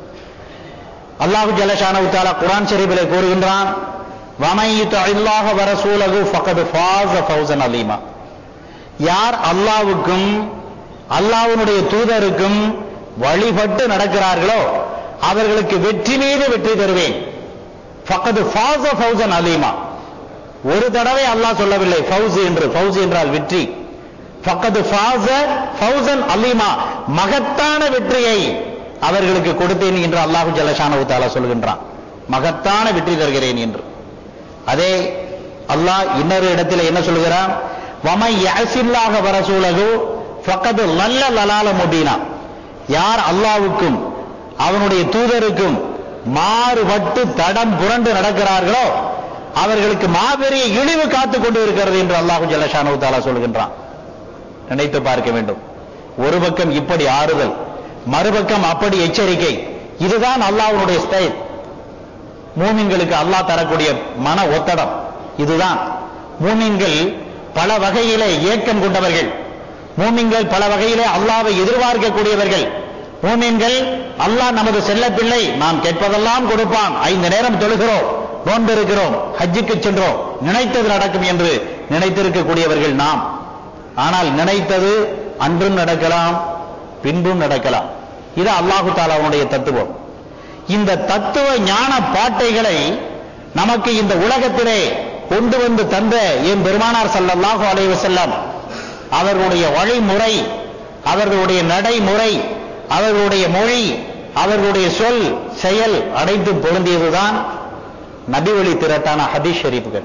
அல்லாஹு ஜலஷான உத்தாலா குரான் ஷரீஃபிலே கூறுகின்றான் வமையுல்லாஹ வரசூலகு ஃபகது ஃபாஸ ஃபௌசன் அலீமா யார் அல்லாவுக்கும் அல்லாஹ்வுடைய தூதருக்கும் வழிபட்டு நடக்கிறார்களோ அவர்களுக்கு வெற்றி மீது வெற்றி தருவேன் ஃபகது ஃபாஸ ஃபௌசன் அலீமா ஒரு தடவை அல்லாஹ் சொல்லவில்லை ஃபவுஸ் என்று ஃபவுஸ் என்றால் வெற்றி ஃபகது ஃபாஸ ஃபௌசன் அலீமா மகத்தான வெற்றியை அவர்களுக்கு கொடுத்தேன் என்று அல்லாஹு ஜல்லஷானு தாலா சொல்கின்றான் மகத்தான வெற்றி தருகிறேன் என்று அதே அல்லாஹ் இன்னொரு இடத்துல என்ன சொல்கிறான் வமை யசில்லாக வரசூலகு ஃபக்கது நல்ல லலால முபீனா யார் அல்லாவுக்கும் அவனுடைய தூதருக்கும் மாறுபட்டு தடம் புரண்டு நடக்கிறார்களோ அவர்களுக்கு மாபெரிய இழிவு காத்துக் கொண்டு இருக்கிறது என்று அல்லாஹு ஜல்லஷானு தாலா சொல்கின்றான் நினைத்து பார்க்க வேண்டும் ஒரு பக்கம் இப்படி ஆறுதல் மறுபக்கம் அப்படி எச்சரிக்கை இதுதான் அல்லாஹ்வுடைய ஸ்டைல் மூமின்களுக்கு அல்லாஹ் தரக்கூடிய மன ஒத்தடம் இதுதான் மூமின்கள் பல வகையிலே ஏக்கம் கொண்டவர்கள் மூமின்கள் பல வகையிலே அல்லாவை எதிர்பார்க்கக்கூடியவர்கள் மூமின்கள் அல்லாஹ் நமது செல்ல பிள்ளை நாம் கேட்பதெல்லாம் கொடுப்பான் ஐந்து நேரம் தொழுகிறோம் நோன்பு இருக்கிறோம் ஹஜ்ஜுக்கு சென்றோம் நினைத்தது நடக்கும் என்று நினைத்திருக்கக்கூடியவர்கள் நாம் ஆனால் நினைத்தது அன்றும் நடக்கலாம் பின்பும் நடக்கலாம் இது அல்லாஹு தாலாவுடைய தத்துவம் இந்த தத்துவ ஞான பாட்டைகளை நமக்கு இந்த உலகத்திலே கொண்டு வந்து தந்த என் பெருமானார் ஸல்லல்லாஹு அலைஹி வஸல்லம் அவர்களுடைய வழிமுறை அவர்களுடைய நடைமுறை அவர்களுடைய மொழி அவர்களுடைய சொல் செயல் அனைத்து பொருந்தியதுதான் நபி வழி திரட்டான ஹதீஸ் ஷரீஃப்கள்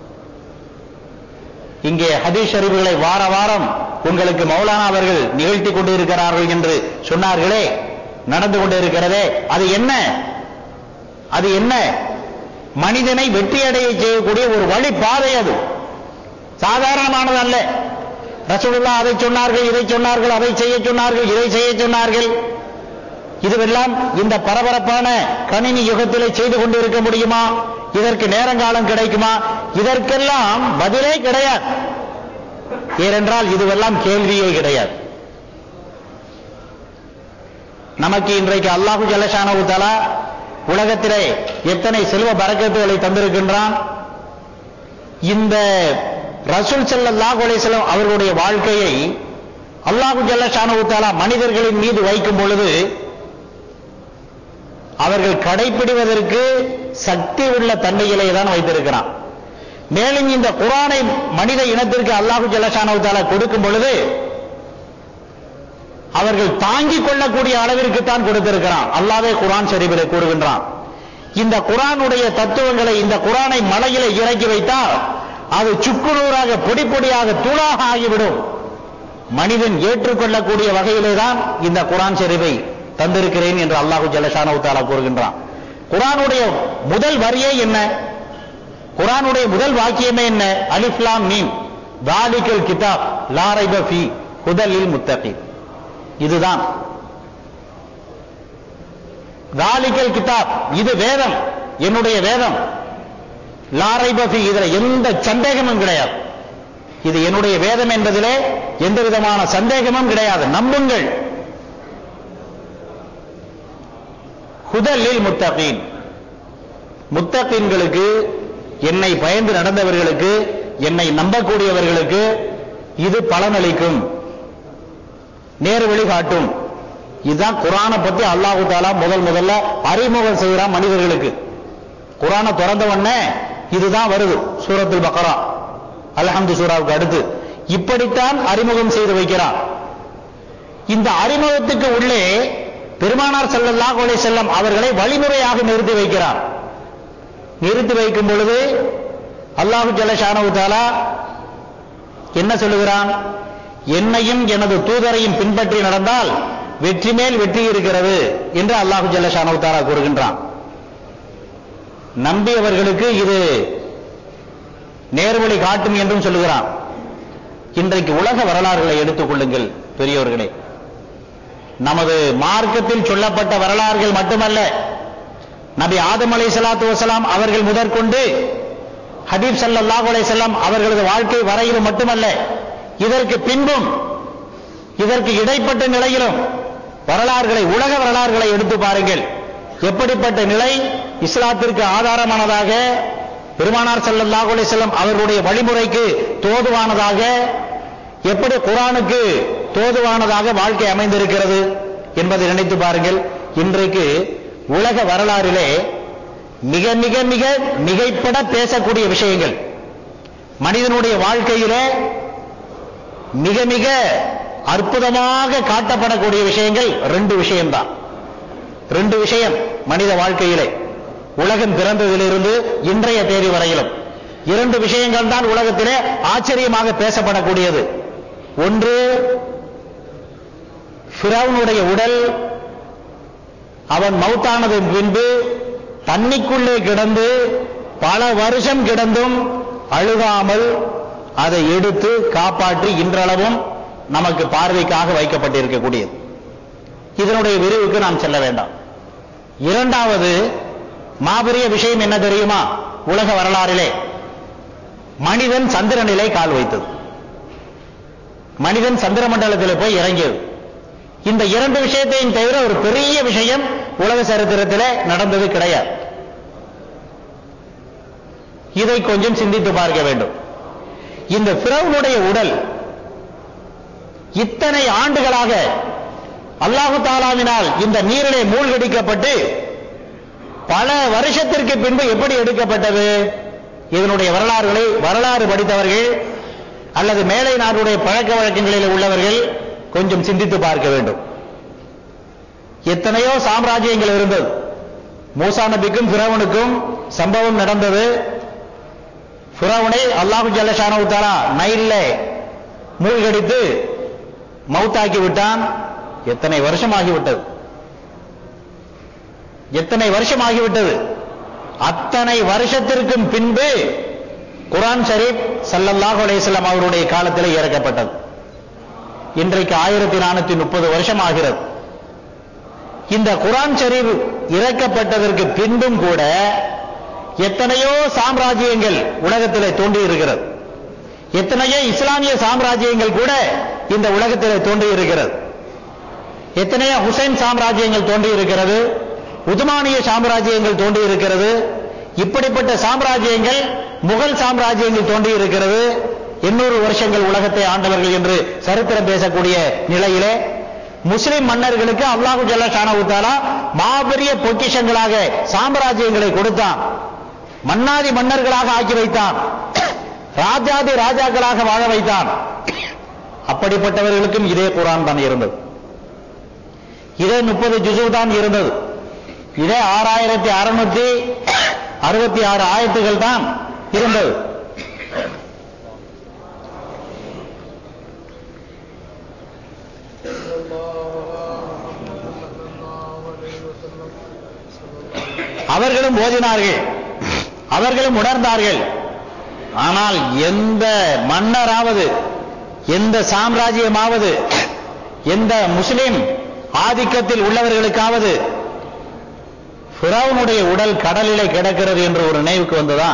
இங்கே ஹதீஸ் ஷரீஃப்களை வார வாரம் உங்களுக்கு மௌலானா அவர்கள் நிகழ்த்தி கொண்டிருக்கிறார்கள் என்று சொன்னார்களே நடந்து கொண்டிருக்கிறதே அது என்ன அது என்ன மனிதனை வெற்றியடைய செய்யக்கூடிய ஒரு வழி பாதை அது சாதாரணமானது அல்ல ரசூலுல்லா அதை சொன்னார்கள் இதை சொன்னார்கள் அதை செய்ய சொன்னார்கள் இதை செய்ய சொன்னார்கள் இதுவெல்லாம் இந்த பரபரப்பான கணினி யுகத்திலே செய்து கொண்டிருக்க முடியுமா இதற்கு நேரங்காலம் கிடைக்குமா இதற்கெல்லாம் பதிலே கிடையாது ஏனென்றால் இதுவெல்லாம் கேள்வியே கிடையாது நமக்கு இன்றைக்கு அல்லாஹு ஜல்லஷானவு தலா உலகத்திலே எத்தனை செல்வ பறக்கத்துகளை தந்திருக்கின்றான் இந்த ரசூல் ஸல்லல்லாஹு அலைஹி வஸல்லம் அவர்களுடைய வாழ்க்கையை அல்லாஹு ஜல்லஷானவு தஆலா மனிதர்களின் மீது வைக்கும் பொழுது அவர்கள் கடைபிடிவதற்கு சக்தி உள்ள தன்மையிலே தான் வைத்திருக்கிறான் மேலும் இந்த குரானை மனித இனத்திற்கு அல்லாஹு ஜல்லஷானவு தஆலா கொடுக்கும் பொழுது அவர்கள் தாங்கிக் கொள்ளக்கூடிய அளவிற்கு தான் கொடுத்திருக்கிறான் அல்லாவே குரான் ஷரீஃபிலே கூறுகின்றான் இந்த குரானுடைய தத்துவங்களை இந்த குரானை மலையிலே இறக்கி வைத்தால் அது சுக்குநூறாக பொடி பொடியாக தூளாக ஆகிவிடும் மனிதன் ஏற்றுக்கொள்ளக்கூடிய வகையிலே தான் இந்த குரான் ஷரீஃபை தந்திருக்கிறேன் என்று அல்லாஹு ஜல்லஷானு தாலா கூறுகின்றான் குரானுடைய முதல் வரியே என்ன குரானுடைய முதல் வாக்கியமே என்ன அலிஃப்லாம் மீம் தாலிகல் கிதாப் லாரைப ஃபி ஹுதலில் முத்தகி இதுதான் தாலிகல் கிதாப் இது வேதம் என்னுடைய வேதம் லாரைபி இதுல எந்த சந்தேகமும் கிடையாது இது என்னுடைய வேதம் என்பதிலே எந்த விதமான சந்தேகமும் கிடையாது நம்புங்கள் ஹுதலில் முத்தகீன் முத்தகீன்களுக்கு என்னை பயந்து நடந்தவர்களுக்கு என்னை நம்பக்கூடியவர்களுக்கு இது பலனளிக்கும் நேர் வழி காட்டும் இதுதான் குரானை பத்தி அல்லாஹு தாலா முதல் முதல்ல அறிமுகம் செய்கிறான் மனிதர்களுக்கு குரானை திறந்த உடனே இதுதான் வருது சூரத்துல் பக்கரா அல்ஹம்து சூராவுக்கு அடுத்து இப்படித்தான் அறிமுகம் செய்து வைக்கிறான் இந்த அறிமுகத்துக்கு உள்ளே பெருமானார் ஸல்லல்லாஹு அலைஹி செல்லம் அவர்களை வழிமுறையாக நிறுத்தி வைக்கிறார் நிறுத்தி வைக்கும் பொழுது அல்லாஹு ஜல்லஷானு தாலா என்ன சொல்லுகிறான் என்னையும் எனது தூதரையும் பின்பற்றி நடந்தால் வெற்றி மேல் வெற்றி இருக்கிறது என்று அல்லாஹு ஜல்லஷானு தாலா கூறுகின்றான் நம்பியவர்களுக்கு இது நேர்வழி காட்டும் என்றும் சொல்லுகிறான் இன்றைக்கு உலக வரலாறுகளை எடுத்துக் கொள்ளுங்கள் பெரியோர்களே நமது மார்க்கத்தில் சொல்லப்பட்ட வரலாறுகள் மட்டுமல்ல நபி ஆதம் அலை சலாத்து வசலாம் அவர்கள் முதற்கொண்டு ஹபீப் சல்லாஹ் அலைசல்லாம் அவர்களது வாழ்க்கை வரையிலும் மட்டுமல்ல இதற்கு பின்பும் இதற்கு இடைப்பட்ட நிலையிலும் வரலாறுகளை உலக வரலாறுகளை எடுத்து பாருங்கள் எப்படிப்பட்ட நிலை இஸ்லாத்திற்கு ஆதாரமானதாக பெருமானார் ஸல்லல்லாஹு அலைஹி வஸல்லம் அவர்களுடைய வழிமுறைக்கு தோதுவானதாக எப்படி குரானுக்கு தோதுவானதாக வாழ்க்கை அமைந்திருக்கிறது என்பதை நினைத்து பாருங்கள் இன்றைக்கு உலக வரலாறிலே மிக மிக மிக மிகைப்பட பேசக்கூடிய விஷயங்கள் மனிதனுடைய வாழ்க்கையிலே மிக மிக அற்புதமாக காட்டப்படக்கூடிய விஷயங்கள் ரெண்டு விஷயம்தான் ரெண்டு விஷயம் மனித வாழ்க்கையிலே உலகம் பிறந்ததிலிருந்து இன்றைய தேதி வரையிலும் இரண்டு விஷயங்கள் தான் உலகத்திலே ஆச்சரியமாக பேசப்படக்கூடியது ஒன்று ஃபிரௌனுடைய உடல் அவன் மௌத்தானதன் பின்பு தண்ணிக்குள்ளே கிடந்து பல வருஷம் கிடந்தும் அழுகாமல் அதை எடுத்து காப்பாற்றி இன்றளவும் நமக்கு பார்வைக்காக வைக்கப்பட்டிருக்கக்கூடியது இதனுடைய விரிவுக்கு நாம் செல்ல வேண்டாம் இரண்டாவது மாபெரிய விஷயம் என்ன தெரியுமா உலக வரலாறிலே மனிதன் சந்திரனிலே கால் வைத்தது மனிதன் சந்திர மண்டலத்தில் போய் இறங்கியது இந்த இரண்டு விஷயத்தையும் தவிர ஒரு பெரிய விஷயம் உலக சரித்திரத்தில் நடந்தது கிடையாது இதை கொஞ்சம் சிந்தித்து பார்க்க வேண்டும் இந்த பிரவுனுடைய உடல் இத்தனை ஆண்டுகளாக அல்லாஹு தாலாவினால் இந்த நீரிலே மூழ்கடிக்கப்பட்டு பல வருஷத்திற்கு பின்பு எப்படி எடுக்கப்பட்டது இதனுடைய வரலாறுகளை வரலாறு படித்தவர்கள் அல்லது மேலை நாடுடைய பழக்க வழக்கங்களில் உள்ளவர்கள் கொஞ்சம் சிந்தித்து பார்க்க வேண்டும் எத்தனையோ சாம்ராஜ்யங்கள் இருந்தது மூசா நபிக்கும் பிறவனுக்கும் சம்பவம் நடந்தது பிறவனை அல்லாஹு ஜல்லஷானு தாலா நைல்ல மூழ்கடித்து மவுத்தாக்கி விட்டான் எத்தனை வருஷம் ஆகிவிட்டது எத்தனை வருஷம் ஆகிவிட்டது அத்தனை வருஷத்திற்கும் பின்பு குரான் ஷரீப் சல்லல்லாஹு அலைஹிஸ்ஸலாம் அவருடைய காலத்தில் இறக்கப்பட்டது இன்றைக்கு ஆயிரத்தி நானூத்தி முப்பது வருஷம் ஆகிறது இந்த குரான் ஷரீப் இறக்கப்பட்டதற்கு பின்பும் கூட எத்தனையோ சாம்ராஜ்யங்கள் உலகத்திலே தோன்றி இருக்கிறது எத்தனையோ இஸ்லாமிய சாம்ராஜ்யங்கள் கூட இந்த உலகத்திலே தோன்றி இருக்கிறது எத்தனையோ ஹுசைன் சாம்ராஜ்யங்கள் தோன்றி இருக்கிறது உதுமானிய சாம்ராஜ்யங்கள் தோன்றி இருக்கிறது இப்படிப்பட்ட சாம்ராஜ்யங்கள் முகல் சாம்ராஜ்யங்கள் தோன்றி இருக்கிறது எண்ணூறு வருஷங்கள் உலகத்தை ஆண்டவர்கள் என்று சரித்திரம் பேசக்கூடிய நிலையிலே முஸ்லிம் மன்னர்களுக்கு அல்லாஹு ஜல்ல ஷானவுத்தாலா மாபெரிய பொக்கிஷங்களாக சாம்ராஜ்யங்களை கொடுத்தான் மன்னாதி மன்னர்களாக ஆக்கி வைத்தான் ராஜாதி ராஜாக்களாக வாழ வைத்தான் அப்படிப்பட்டவர்களுக்கும் இதே குரான் தான் இருந்தது இதே முப்பது ஜுசு தான் இருந்தது இதே ஆறாயிரத்தி அறுநூத்தி அறுபத்தி ஆறு ஆயத்துகள் தான் இருந்தது அவர்களும் ஓதினார்கள் அவர்களும் உணர்ந்தார்கள் ஆனால் எந்த மன்னராவது எந்த சாம்ராஜ்யமாவது எந்த முஸ்லிம் ஆதிக்கத்தில் உள்ளவர்களுக்காவது ஃபிரௌனுடைய உடல் கடலிலே கிடக்கிறது என்று ஒரு நினைவுக்கு வந்ததா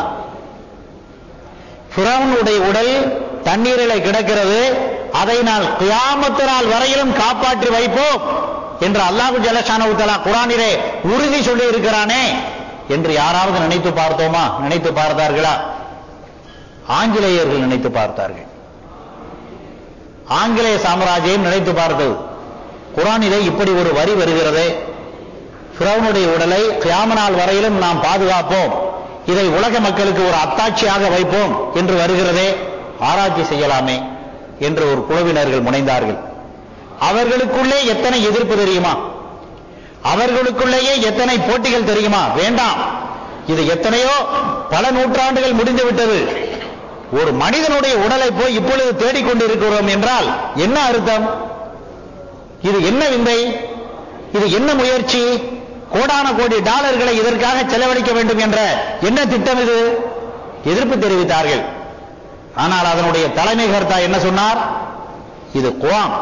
ஃபிரௌனுடைய உடல் தண்ணீரிலே கிடக்கிறது அதை நான் கியாமத்தினால் வரையிலும் காப்பாற்றி வைப்போம் என்று அல்லாஹு ஜலஷானு தலா குரானிலே உறுதி சொல்லி இருக்கிறானே என்று யாராவது நினைத்து பார்த்தோமா நினைத்து பார்த்தார்களா ஆங்கிலேயர்கள் நினைத்து பார்த்தார்கள் ஆங்கிலேய சாம்ராஜ்யம் நினைத்து பார்த்தது குரானிலே இப்படி ஒரு வரி வருகிறதே பிரவுனுடைய உடலை கியாமனால் வரையிலும் நாம் பாதுகாப்போம் இதை உலக மக்களுக்கு ஒரு அத்தாட்சியாக வைப்போம் என்று வருகிறதே ஆராய்ச்சி செய்யலாமே என்று ஒரு குழுவினர்கள் முனைந்தார்கள் அவர்களுக்குள்ளே எத்தனை எதிர்ப்பு தெரியுமா அவர்களுக்குள்ளேயே எத்தனை போட்டிகள் தெரியுமா வேண்டாம் இது எத்தனையோ பல நூற்றாண்டுகள் முடிந்து விட்டது ஒரு மனிதனுடைய உடலை போய் இப்பொழுது தேடிக்கொண்டு இருக்கிறோம் என்றால் என்ன அர்த்தம் இது என்ன விந்தை இது என்ன முயற்சி கோடான கோடி டாலர்களை இதற்காக செலவழிக்க வேண்டும் என்ற என்ன திட்டம் இது எதிர்ப்பு தெரிவித்தார்கள் ஆனால் அதனுடைய தலைமை கர்த்தா என்ன சொன்னார் இது குவாம்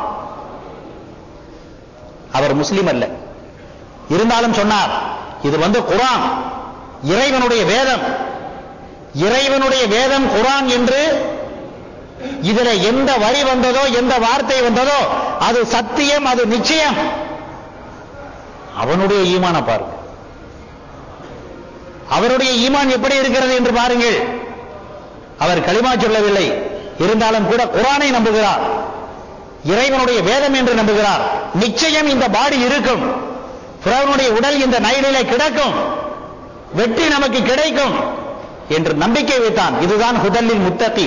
அவர் முஸ்லீம் அல்ல இருந்தாலும் சொன்னார் இது வந்து குரான் இறைவனுடைய வேதம் இறைவனுடைய வேதம் குரான் என்று இதுல எந்த வரி வந்ததோ எந்த வார்த்தை வந்ததோ அது சத்தியம் அது நிச்சயம் அவனுடைய ஈமான பாருங்க அவருடைய ஈமான் எப்படி இருக்கிறது என்று பாருங்கள் அவர் களிமா சொல்லவில்லை இருந்தாலும் கூட குரானை நம்புகிறார் இறைவனுடைய வேதம் என்று நம்புகிறார் நிச்சயம் இந்த பாடி இருக்கும் பிறவனுடைய உடல் இந்த நைலிலே கிடக்கும் வெற்றி நமக்கு கிடைக்கும் என்று நம்பிக்கை வைத்தான் இதுதான் ஹுதல்லில் முத்தத்தி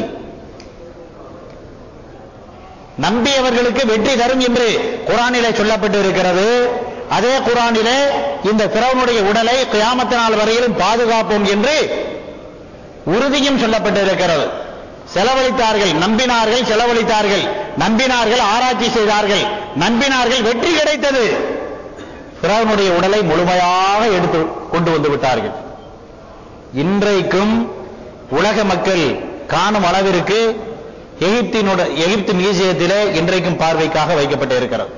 நம்பியவர்களுக்கு வெற்றி தரும் என்று குரானிலே சொல்லப்பட்டு இருக்கிறது அதே குரானிலே இந்த பிறவனுடைய உடலை கியாமத்த நாள் வரையிலும் பாதுகாப்போம் என்று உறுதியும் சொல்லப்பட்டிருக்கிறது செலவழித்தார்கள் நம்பினார்கள் செலவழித்தார்கள் நம்பினார்கள் ஆராய்ச்சி செய்தார்கள் நம்பினார்கள் வெற்றி கிடைத்தது பிறவனுடைய உடலை முழுமையாக எடுத்து கொண்டு வந்து விட்டார்கள் இன்றைக்கும் உலக மக்கள் காணும் அளவிற்கு எகிப்தினோட எகிப்து மியூசியத்திலே இன்றைக்கும் பார்வைக்காக வைக்கப்பட்டு இருக்கிறது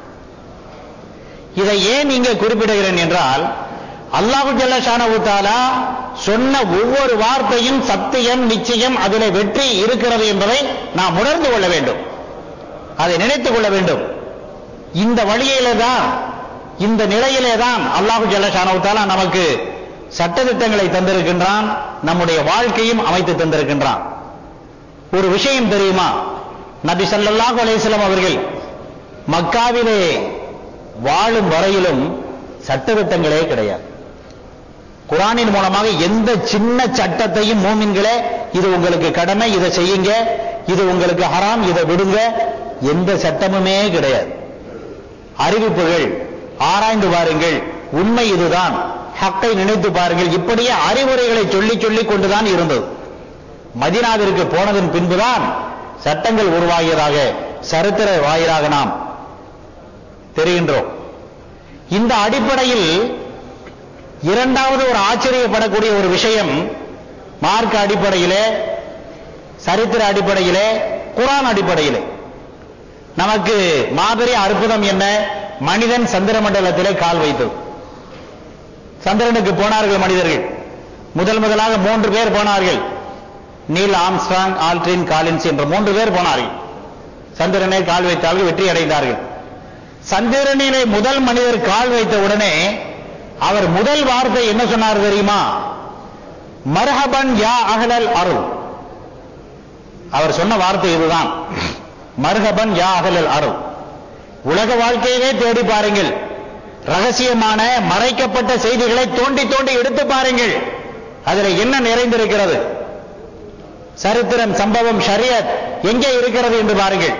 இதை ஏன் இங்கே குறிப்பிடுகிறேன் என்றால் அல்லாஹு ஜல்லஷானஹு தஆலா சொன்ன ஒவ்வொரு வார்த்தையும் சத்தியம் நிச்சயம் அதிலே வெற்றி இருக்கிறது என்பதை நாம் உணர்ந்து கொள்ள வேண்டும் அதை நினைத்துக் கொள்ள வேண்டும் இந்த வழியிலே தான் இந்த நிலையிலே தான் அல்லாஹு ஜல்லஷானஹு தஆலா நமக்கு சட்டதிட்டங்களை தந்திருக்கின்றான் நம்முடைய வாழ்க்கையும் அமைத்து தந்திருக்கின்றான் ஒரு விஷயம் தெரியுமா நபி ஸல்லல்லாஹு அலைஹி வஸல்லம் அவர்கள் மக்காவிலே வாழும் வரையிலும் சட்டதிட்டங்களே கிடையாது குரானின் மூலமாக எந்த சின்ன சட்டத்தையும் மூமின்களே இது உங்களுக்கு கடமை இதை செய்யுங்க இது உங்களுக்கு ஹராம் இதை விடுங்க எந்த சட்டமுமே கிடையாது அறிவிப்புகள் ஆராய்ந்து பாருங்கள் உண்மை இதுதான் ஹக்கை நினைத்து பாருங்கள் இப்படியே அறிவுரைகளை சொல்லி சொல்லிக் கொண்டுதான் இருந்தது மதினாவிற்கு போனதன் பின்புதான் சட்டங்கள் உருவாகியதாக சரித்திர வாயிலாக நாம் தெரிகின்றோம் இந்த அடிப்படையில் இரண்டாவது ஒரு ஆச்சரியப்படக்கூடிய ஒரு விஷயம் மார்க்க அடிப்படையிலே சரித்திர அடிப்படையிலே குரான் அடிப்படையிலே நமக்கு மாபெரிய அற்புதம் என்ன மனிதன் சந்திர மண்டலத்திலே கால் வைத்தது சந்திரனுக்கு போனார்கள் மனிதர்கள் முதல் முதலாக மூன்று பேர் போனார்கள் நீல் ஆம்ஸ்ட்ராங் ஆல்ட்ரின் காலின்ஸ் என்ற மூன்று பேர் போனார்கள் சந்திரனை கால் வைத்தார்கள் வெற்றி அடைந்தார்கள் சந்திரனிலே முதல் மனிதர் கால் வைத்த உடனே அவர் முதல் வார்த்தை என்ன சொன்னார் தெரியுமா மர்ஹபன் யா அகலல் அருள் அவர் சொன்ன வார்த்தை இதுதான் மர்ஹபன் யா அகலல் அருள் உலக வாழ்க்கையவே தேடி பாருங்கள் ரகசியமான மறைக்கப்பட்ட செய்திகளை தோண்டி தோண்டி எடுத்து பாருங்கள் அதில் என்ன நிறைந்திருக்கிறது சரித்திரம் சம்பவம் ஷரியத் எங்கே இருக்கிறது என்று பாருங்கள்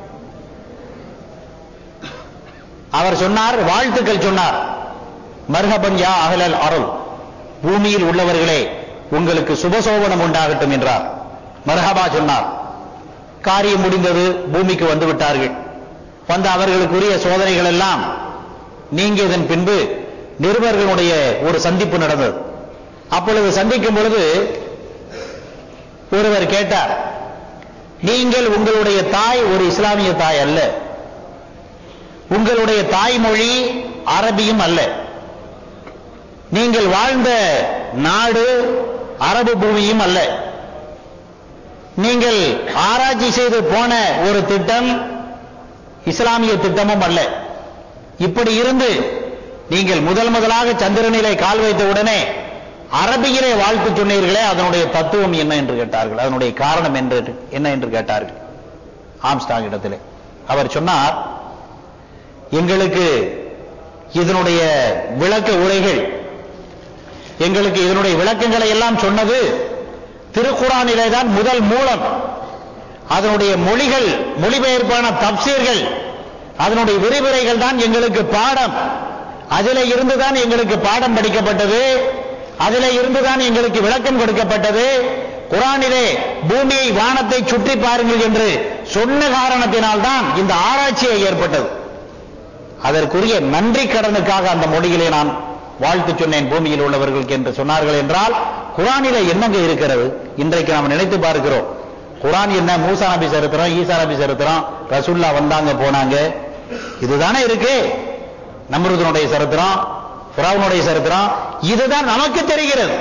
அவர் சொன்னார் வாழ்த்துக்கள் சொன்னார் மர்ஹபன் யா அகலல் அருள் பூமியில் உள்ளவர்களே உங்களுக்கு சுபசோபனம் உண்டாகட்டும் என்றார் மர்ஹபா சொன்னார் காரியம் முடிந்தது பூமிக்கு வந்து விட்டார்கள் வந்த அவர்களுக்குரிய சோதனைகள் எல்லாம் நீங்கியதன் பின்பு நிருபர்களுடைய ஒரு சந்திப்பு நடந்தது அப்பொழுது சந்திக்கும் பொழுது ஒருவர் கேட்டார் நீங்கள் உங்களுடைய தாய் ஒரு இஸ்லாமிய தாய் அல்ல உங்களுடைய தாய்மொழி அரபியும் அல்ல நீங்கள் வாழ்ந்த நாடு அரபு பூமியும் அல்ல நீங்கள் ஆராய்ச்சி செய்து போன ஒரு திட்டம் இஸ்லாமிய திட்டமும் அல்ல இப்படி இருந்து நீங்கள் முதல் முதலாக சந்திரனிலே கால் வைத்த உடனே அரபியிலே வாழ்த்து சொன்னீர்களே அதனுடைய தத்துவம் என்ன என்று கேட்டார்கள் அதனுடைய காரணம் என்று என்ன என்று கேட்டார்கள் ஆம்ஸ்டாங் இடத்திலே அவர் சொன்னார் எங்களுக்கு இதனுடைய விளக்க உரைகள் எங்களுக்கு இதனுடைய விளக்கங்களை எல்லாம் சொன்னது திருக்குறானிலே தான் முதல் மூலம் அதனுடைய மொழிகள் மொழிபெயர்ப்பான தப்சீர்கள் அதனுடைய விரிவுரைகள் தான் எங்களுக்கு பாடம் அதிலே இருந்துதான் எங்களுக்கு பாடம் படிக்கப்பட்டது அதிலே இருந்துதான் எங்களுக்கு விளக்கம் கொடுக்கப்பட்டது குரானிலே பூமியை வானத்தை சுற்றி பாருங்கள் என்று சொன்ன காரணத்தினால் தான் இந்த ஆராய்ச்சியை ஏற்பட்டது அதற்குரிய நன்றி கடனுக்காக அந்த மொழியிலே நான் வாழ்த்து சொன்னேன் பூமியில் உள்ளவர்களுக்கு என்று சொன்னார்கள் என்றால் குரானிலே என்னங்க இருக்கிறது இன்றைக்கு நாம் நினைத்து பார்க்கிறோம் குரான் என்ன மூசா நபி சரித்திரம் ஈசா நபி சரித்திரம் ரசுல்லா வந்தாங்க போனாங்க இதுதானே இருக்கு நம்ருதனுடைய சரித்திரம் புறாவனுடைய சரித்திரம் இதுதான் நமக்கு தெரிகிறது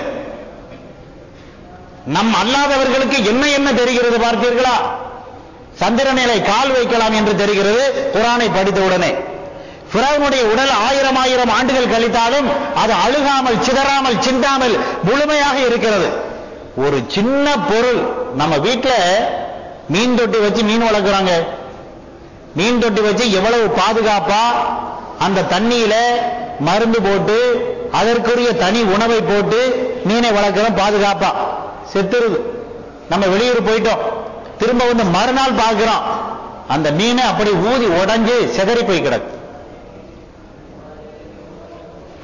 நம் அல்லாதவர்களுக்கு என்ன என்ன தெரிகிறது பார்த்தீர்களா சந்திரனிலை கால் வைக்கலாம் என்று தெரிகிறது குரானை படித்தவுடனே பிறவனுடைய உடல் ஆயிரம் ஆயிரம் ஆண்டுகள் கழித்தாலும் அது அழுகாமல் சிதறாமல் சிந்தாமல் முழுமையாக இருக்கிறது ஒரு சின்ன பொருள் நம்ம வீட்டுல மீன் தொட்டி வச்சு மீன் வளர்க்குறாங்க மீன் தொட்டி வச்சு எவ்வளவு பாதுகாப்பா அந்த தண்ணியில மருந்து போட்டு அதற்குரிய தனி உணவை போட்டு மீனை வளர்க்கிறோம் பாதுகாப்பா செத்துருது நம்ம வெளியூர் போயிட்டோம் திரும்ப வந்து மறுநாள் பார்க்கிறோம் அந்த மீனை அப்படி ஊதி உடைஞ்சு சிதறி போய் கிடக்கு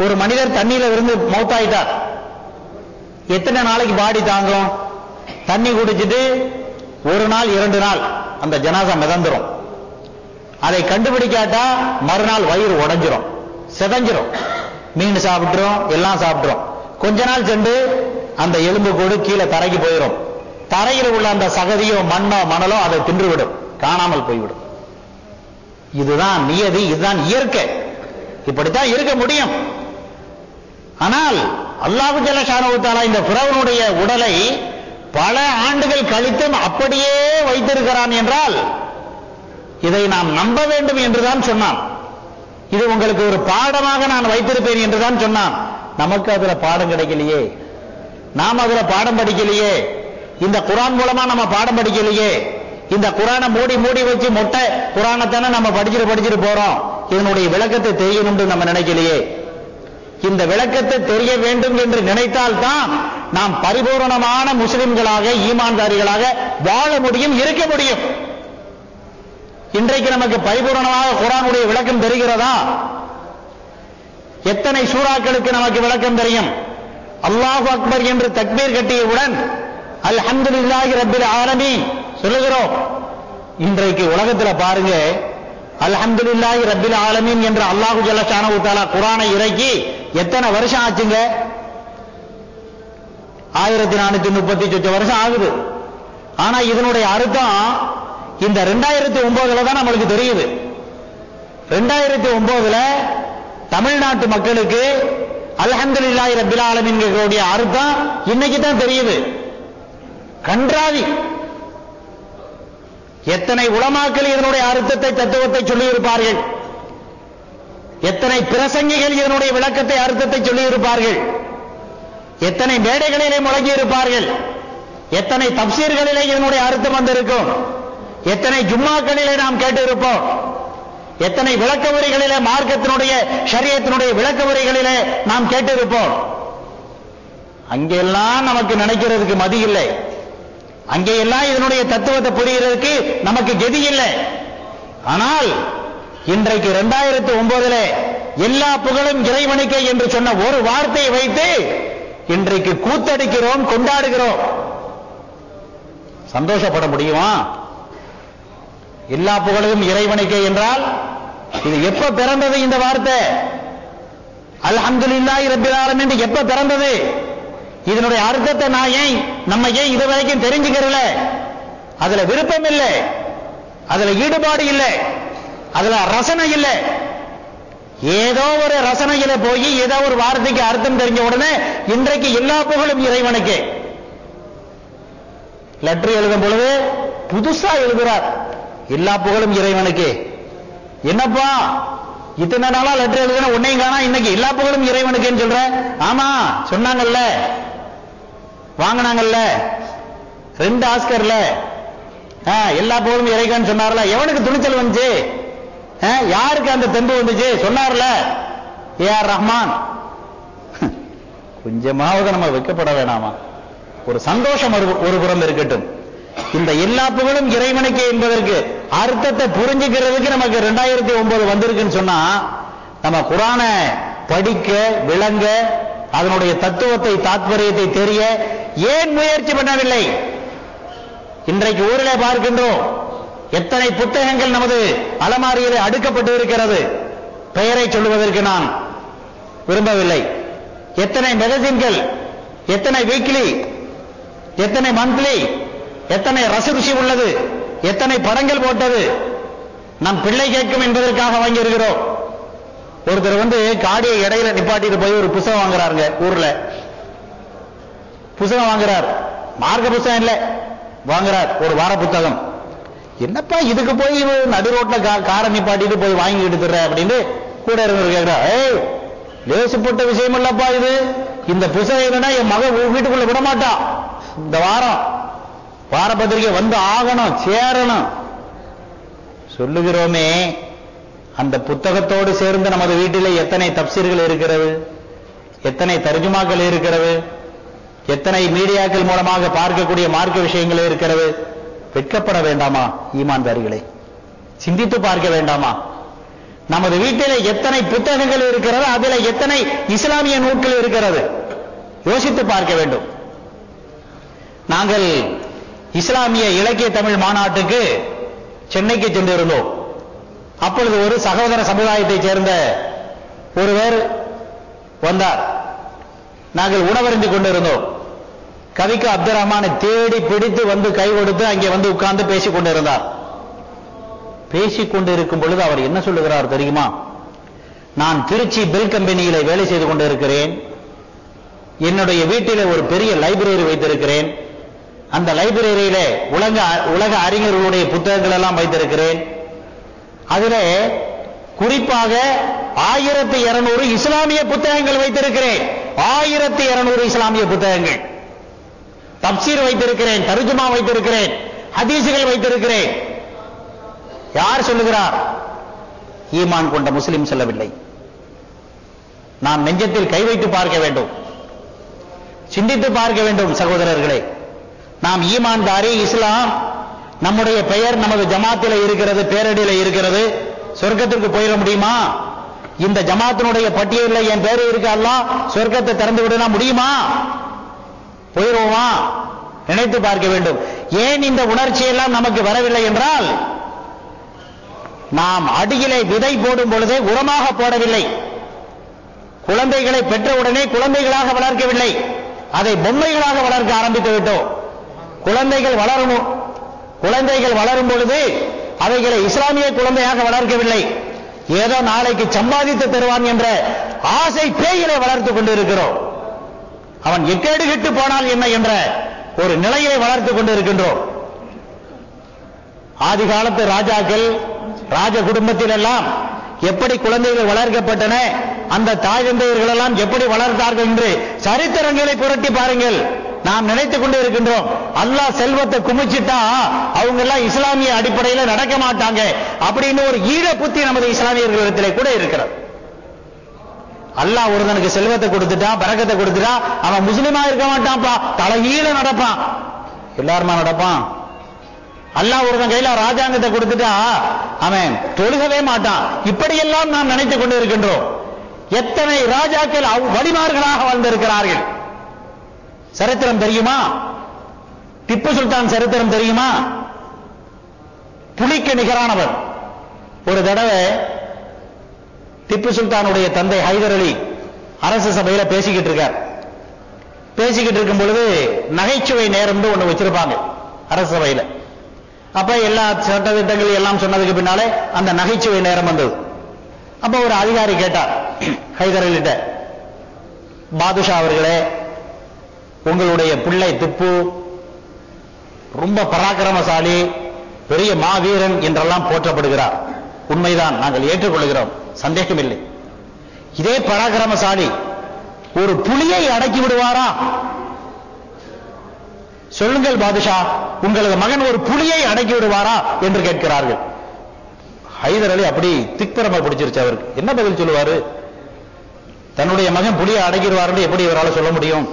ஒரு மனிதர் தண்ணியில இருந்து மௌத்தாயிட்டார் எத்தனை நாளைக்கு பாடி தாங்கும் தண்ணி குடிச்சிட்டு ஒரு நாள் இரண்டு நாள் அந்த ஜனாசா மிதந்துரும் அதை கண்டுபிடிக்காட்டா மறுநாள் வயிறு உடைஞ்சிரும் செதஞ்சிரும் மீன் சாப்பிட்டுரும் எல்லாம் சாப்பிட்டுரும் கொஞ்ச நாள் சென்று அந்த எலும்பு கூடு கீழே தரைக்கு போயிடும் தரையில் உள்ள அந்த சகதியோ மண்ணோ மணலோ அதை தின்றுவிடும் காணாமல் போய்விடும் இதுதான் நியதி இதுதான் இயற்கை இப்படித்தான் இருக்க முடியும் ஆனால் அல்லாஹு ஜல்லஷானுத்தாலா இந்த பிறவனுடைய உடலை பல ஆண்டுகள் கழித்தும் அப்படியே வைத்திருக்கிறான் என்றால் இதை நாம் நம்ப வேண்டும் என்றுதான் சொன்னான் இது உங்களுக்கு ஒரு பாடமாக நான் வைத்திருப்பேன் என்றுதான் சொன்னான் நமக்கு அதுல பாடம் கிடைக்கலையே நாம் அதுல பாடம் படிக்கலையே இந்த குரான் மூலமா நம்ம பாடம் படிக்கலையே இந்த குரானை மூடி மூடி வச்சு மொட்டை குரானத்தானே நம்ம படிச்சுட்டு படிச்சுட்டு போறோம் இதனுடைய விளக்கத்தை தெரியணும்னு நம்ம நினைக்கலையே இந்த விளக்கத்தை தெரிய வேண்டும் என்று நினைத்தால்தான் நாம் பரிபூரணமான முஸ்லிம்களாக ஈமான்தாரிகளாக வாழ முடியும் இருக்க முடியும் இன்றைக்கு நமக்கு பரிபூரணமாக குரானுடைய விளக்கம் தெரிகிறதா எத்தனை சூறாக்களுக்கு நமக்கு விளக்கம் தெரியும் அல்லாஹு அக்பர் என்று தக்பீர் கட்டியவுடன் அல்ஹம்துலில்லாஹி ரப்பில் ஆலமீன் சொல்லுகிறோம் இன்றைக்கு உலகத்துல பாருங்க அல்ஹம்துலில்லாஹி ரப்பில் ஆலமீன் என்ற அல்லாஹு ஜல்லஷானஹு தஆலா குர்ஆனை இறக்கி எத்தனை வருஷம் ஆச்சுங்க ஆயிரத்தி நானூத்தி முப்பத்தி சொச்ச வருஷம் ஆகுது ஆனா இதனுடைய அர்த்தம் இந்த ரெண்டாயிரத்தி ஒன்பதுல தான் நம்மளுக்கு தெரியுது ரெண்டாயிரத்தி ஒன்பதுல தமிழ்நாட்டு மக்களுக்கு அல்ஹம்துலில்லாஹி ரப்பில் ஆலமீன்களுடைய அர்த்தம் இன்னைக்கு தான் தெரியுது கன்றாவி எத்தனை உலமாக்கள் இதனுடைய அர்த்தத்தை தத்துவத்தை சொல்லியிருப்பார்கள் எத்தனை பிரசங்கிகள் இதனுடைய விளக்கத்தை அர்த்தத்தை சொல்லியிருப்பார்கள் எத்தனை மேடைகளிலே முழங்கி இருப்பார்கள் எத்தனை தப்சீர்களிலே இதனுடைய அர்த்தம் வந்திருக்கும் எத்தனை ஜும்மாக்களிலே நாம் கேட்டிருப்போம் எத்தனை விளக்க உரைகளிலே மார்க்கத்தினுடைய ஷரியத்தினுடைய விளக்க உரைகளிலே நாம் கேட்டிருப்போம் அங்கெல்லாம் நமக்கு நினைக்கிறதுக்கு மதி இல்லை அங்கே எல்லாம் இதனுடைய தத்துவத்தை புரிகிறதுக்கு நமக்கு கெதி இல்லை ஆனால் இன்றைக்கு இரண்டாயிரத்தி ஒன்பதுல எல்லா புகழும் இறைவனுக்கே என்று சொன்ன ஒரு வார்த்தையை வைத்து இன்றைக்கு கூத்தடிக்கிறோம் கொண்டாடுகிறோம் சந்தோஷப்பட முடியுமா எல்லா புகழும் இறைவனுக்கே என்றால் இது எப்ப பிறந்தது இந்த வார்த்தை அல்ஹம்துலில்லாஹி ரப்பில் ஆலமீன் எப்ப பிறந்தது இதனுடைய அர்த்தத்தை நான் ஏன் நம்ம ஏன் இது வரைக்கும் தெரிஞ்சுக்கிறல அதுல விருப்பம் இல்லை அதுல ஈடுபாடு இல்லை அதுல ரசனை இல்லை ஏதோ ஒரு ரசனையில போய் ஏதோ ஒரு வார்த்தைக்கு அர்த்தம் தெரிஞ்ச உடனே இன்றைக்கு எல்லா புகழும் இறைவனுக்கு லெட்டர் எழுதும் பொழுது புதுசா எழுதுறார் எல்லா புகழும் இறைவனுக்கு என்னப்பா இத்தனை நாளா லெட்டர் எழுதுன உன்னையும் காணா இன்னைக்கு எல்லா புகழும் இறைவனுக்குன்னு சொல்ற ஆமா சொன்னாங்கல்ல வாங்கினாங்கல்ல ரெண்டு ஆஸ்கர்ல ஆ, எல்லா புகழும் இறைவன் சொன்னார்ல எவனுக்கு துணிச்சல் வந்துச்சு ஆ, யாருக்கு அந்த தெம்பு வந்துச்சு சொன்னார்ல ஏ ஆர் ரஹ்மான் கொஞ்சமாவது நம்ம வெக்கப்பட வேணாமா ஒரு சந்தோஷம் ஒரு ஒரு புறம் இருக்கட்டும் இந்த எல்லா புகழும் இறைவனுக்கு என்பதற்கு அர்த்தத்தை புரிஞ்சுக்கிறதுக்கு நமக்கு ரெண்டாயிரத்தி ஒன்பது வந்திருக்குன்னு சொன்னா நம்ம குரான படிக்க விளங்க அதனுடைய தத்துவத்தை தாத்பரியத்தை தெரிய ஏன் முயற்சி பண்ணவில்லை இன்றைக்கு ஊரிலே பார்க்கின்றோம் எத்தனை புத்தகங்கள் நமது அலமாரியிலே அடுக்கப்பட்டு இருக்கிறது பெயரை சொல்லுவதற்கு நான் விரும்பவில்லை எத்தனை மேகசின்கள் எத்தனை வீக்லி எத்தனை மந்த்லி எத்தனை ரசருசி உள்ளது எத்தனை படங்கள் போட்டது நம் பிள்ளை கேட்கும் என்பதற்காக வாங்கி இருக்கிறோம் ஒருத்தர் வந்து காடியை இடையில நிப்பாட்டிட்டு போய் ஒரு புத்தகம் வாங்குறாருங்க ஊர்ல புத்தகம் வாங்குறார் மார்க்க புத்தகம் இல்ல வாங்குறார் ஒரு வார புத்தகம் என்னப்பா இதுக்கு போய் நடு ரோட்ல கா- காரை நிப்பாட்டிட்டு போய் வாங்கி எடுத்துற அப்படின்னு கூட இருந்தவர் கேட்கிறா ஏய் லேசுப்பட்ட விஷயம் இல்லப்பா இது இந்த புத்தகம் இல்லைன்னா என் மகன் உன் வீட்டுக்குள்ள விட மாட்டான் இந்த வாரம் வார பத்திரிகை வந்து ஆகணும் சேரணும் சொல்லுகிறோமே அந்த புத்தகத்தோடு சேர்ந்து நமது வீட்டிலே எத்தனை தப்சீர்கள் இருக்கிறது எத்தனை தர்ஜுமாக்கள் இருக்கிறது எத்தனை மீடியாக்கள் மூலமாக பார்க்கக்கூடிய மார்க்க விஷயங்கள் இருக்கிறது வெட்கப்பட வேண்டாமா ஈமான்தாரிகளே சிந்தித்து பார்க்க வேண்டாமா நமது வீட்டிலே எத்தனை புத்தகங்கள் இருக்கிறது அதில் எத்தனை இஸ்லாமிய நூல்கள் இருக்கிறது யோசித்து பார்க்க வேண்டும் நாங்கள் இஸ்லாமிய இலக்கிய தமிழ் மாநாட்டுக்கு சென்னைக்கு சென்றிருந்தோம் அப்பொழுது ஒரு சகோதர சமுதாயத்தைச் சேர்ந்த ஒருவர் வந்தார் நாங்கள் உணவருந்திக் கொண்டிருந்தோம் கவிக்கு அப்துல் ரஹ்மானை தேடி பிடித்து வந்து கை கொடுத்து அங்கே வந்து உட்கார்ந்து பேசிக் கொண்டிருந்தார் பேசிக் கொண்டிருக்கும் பொழுது அவர் என்ன சொல்லுகிறார் தெரியுமா நான் திருச்சி பெல் கம்பெனியில வேலை செய்து கொண்டிருக்கிறேன் என்னுடைய வீட்டிலே ஒரு பெரிய லைப்ரரி வைத்திருக்கிறேன் அந்த லைப்ரரியில உலக உலக அறிஞர்களுடைய புத்தகங்கள் எல்லாம் வைத்திருக்கிறேன் அதிலே குறிப்பாக ஆயிரத்தி இருநூறு இஸ்லாமிய புத்தகங்கள் வைத்திருக்கிறேன் ஆயிரத்தி இருநூறு இஸ்லாமிய புத்தகங்கள் தப்சீர் வைத்திருக்கிறேன் தர்ஜுமா வைத்திருக்கிறேன் ஹதீசுகள் வைத்திருக்கிறேன் யார் சொல்லுகிறார் ஈமான் கொண்ட முஸ்லிம் சொல்லவில்லை நாம் நெஞ்சத்தில் கை வைத்து பார்க்க வேண்டும் சிந்தித்து பார்க்க வேண்டும் சகோதரர்களே நாம் ஈமான்தாரி இஸ்லாம் நம்முடைய பெயர் நமது ஜமாத்தில இருக்கிறது பேரடியில இருக்கிறது சொர்க்கத்திற்கு போயிட முடியுமா இந்த ஜமாத்தினுடைய பட்டியலில் என் பேரு இருக்கு அல்லாஹ் சொர்க்கத்தை திறந்து விடலாம் முடியுமா போயிடுவோமா நினைத்து பார்க்க வேண்டும் ஏன் இந்த உணர்ச்சி எல்லாம் நமக்கு வரவில்லை என்றால் நாம் அடியிலே விதை போடும் பொழுதே உரமாக போடவில்லை குழந்தைகளை பெற்றவுடனே குழந்தைகளாக வளர்க்கவில்லை அதை பொம்மைகளாக வளர்க்க ஆரம்பித்து விட்டோம் குழந்தைகள் வளரும் குழந்தைகள் வளரும் பொழுது அவைகளை இஸ்லாமிய குழந்தையாக வளர்க்கவில்லை ஏதோ நாளைக்கு சம்பாதித்து தருவான் என்ற ஆசை பேயிலே வளர்த்துக் கொண்டிருக்கிறோம் அவன் எக்கேடு கெட்டு போனால் என்ன என்ற ஒரு நிலையை வளர்த்துக் கொண்டிருக்கின்றோம் ஆதி காலத்து ராஜாக்கள் ராஜ குடும்பத்தில் எல்லாம் எப்படி குழந்தைகள் வளர்க்கப்பட்டன அந்த தாய் தந்தையர்கள் எல்லாம் எப்படி வளர்த்தார்கள் என்று சரித்திரங்களை புரட்டி பாருங்கள் நாம் நினைத்துக் கொண்டு இருக்கின்றோம் அல்லாஹ் செல்வத்தை குமிச்சிட்டா அவங்க எல்லாம் இஸ்லாமிய அடிப்படையில் நடக்க மாட்டாங்க அப்படின்னு ஒரு ஈழ புத்தி நமது இஸ்லாமியர்களிடத்திலே கூட இருக்கிறது அல்லாஹ் ஒருத்தனுக்கு செல்வத்தை கொடுத்துட்டான் பறக்கத்தை கொடுத்துட்டா அவன் முஸ்லீமா இருக்க மாட்டான்ப்பா தலைகீழ நடப்பான் எல்லாருமா நடப்பான் அல்லாஹ் ஒருத்தன் கையில ராஜாங்கத்தை கொடுத்துட்டா அவன் தொழுகவே மாட்டான் இப்படியெல்லாம் நாம் நினைத்துக் கொண்டு இருக்கின்றோம் எத்தனை ராஜாக்கள் அவ் வழிமார்களாக வாழ்ந்திருக்கிறார்கள் சரித்திரம் தெரியுமா திப்பு சுல்தான் சரித்திரம் தெரியுமா புலிக்கு நிகரானவர் ஒரு தடவை திப்பு சுல்தானுடைய தந்தை ஹைதர் அலி அரசு சபையில பேசிக்கிட்டு இருக்கார் பேசிக்கிட்டு இருக்கும் பொழுது நகைச்சுவை நேரம்னு ஒண்ணு வச்சிருப்பாங்க அரசு சபையில அப்ப எல்லா சட்ட திட்டங்கள் எல்லாம் சொன்னதுக்கு பின்னாலே அந்த நகைச்சுவை நேரம் வந்தது அப்ப ஒரு அதிகாரி கேட்டார் ஹைதர் அலிட்ட பாதுஷா அவர்களே உங்களுடைய பிள்ளை திப்பு ரொம்ப பராக்கிரமசாலி பெரிய மாவீரன் என்றெல்லாம் போற்றப்படுகிறார் உண்மைதான் நாங்கள் ஏற்றுக்கொள்கிறோம் சந்தேகம் இல்லை இதே பராக்கிரமசாலி ஒரு புலியை அடக்கி விடுவாரா சொல்லுங்கள் பாதுஷா உங்களது மகன் ஒரு புலியை அடக்கி விடுவாரா என்று கேட்கிறார்கள் ஹைதர் அலி அப்படி திக்பரமா பிடிச்சிருச்சு அவருக்கு என்ன பதில் சொல்லுவாரு தன்னுடைய மகன் புலியை அடக்கிடுவாருன்னு எப்படி இவரால் சொல்ல முடியும்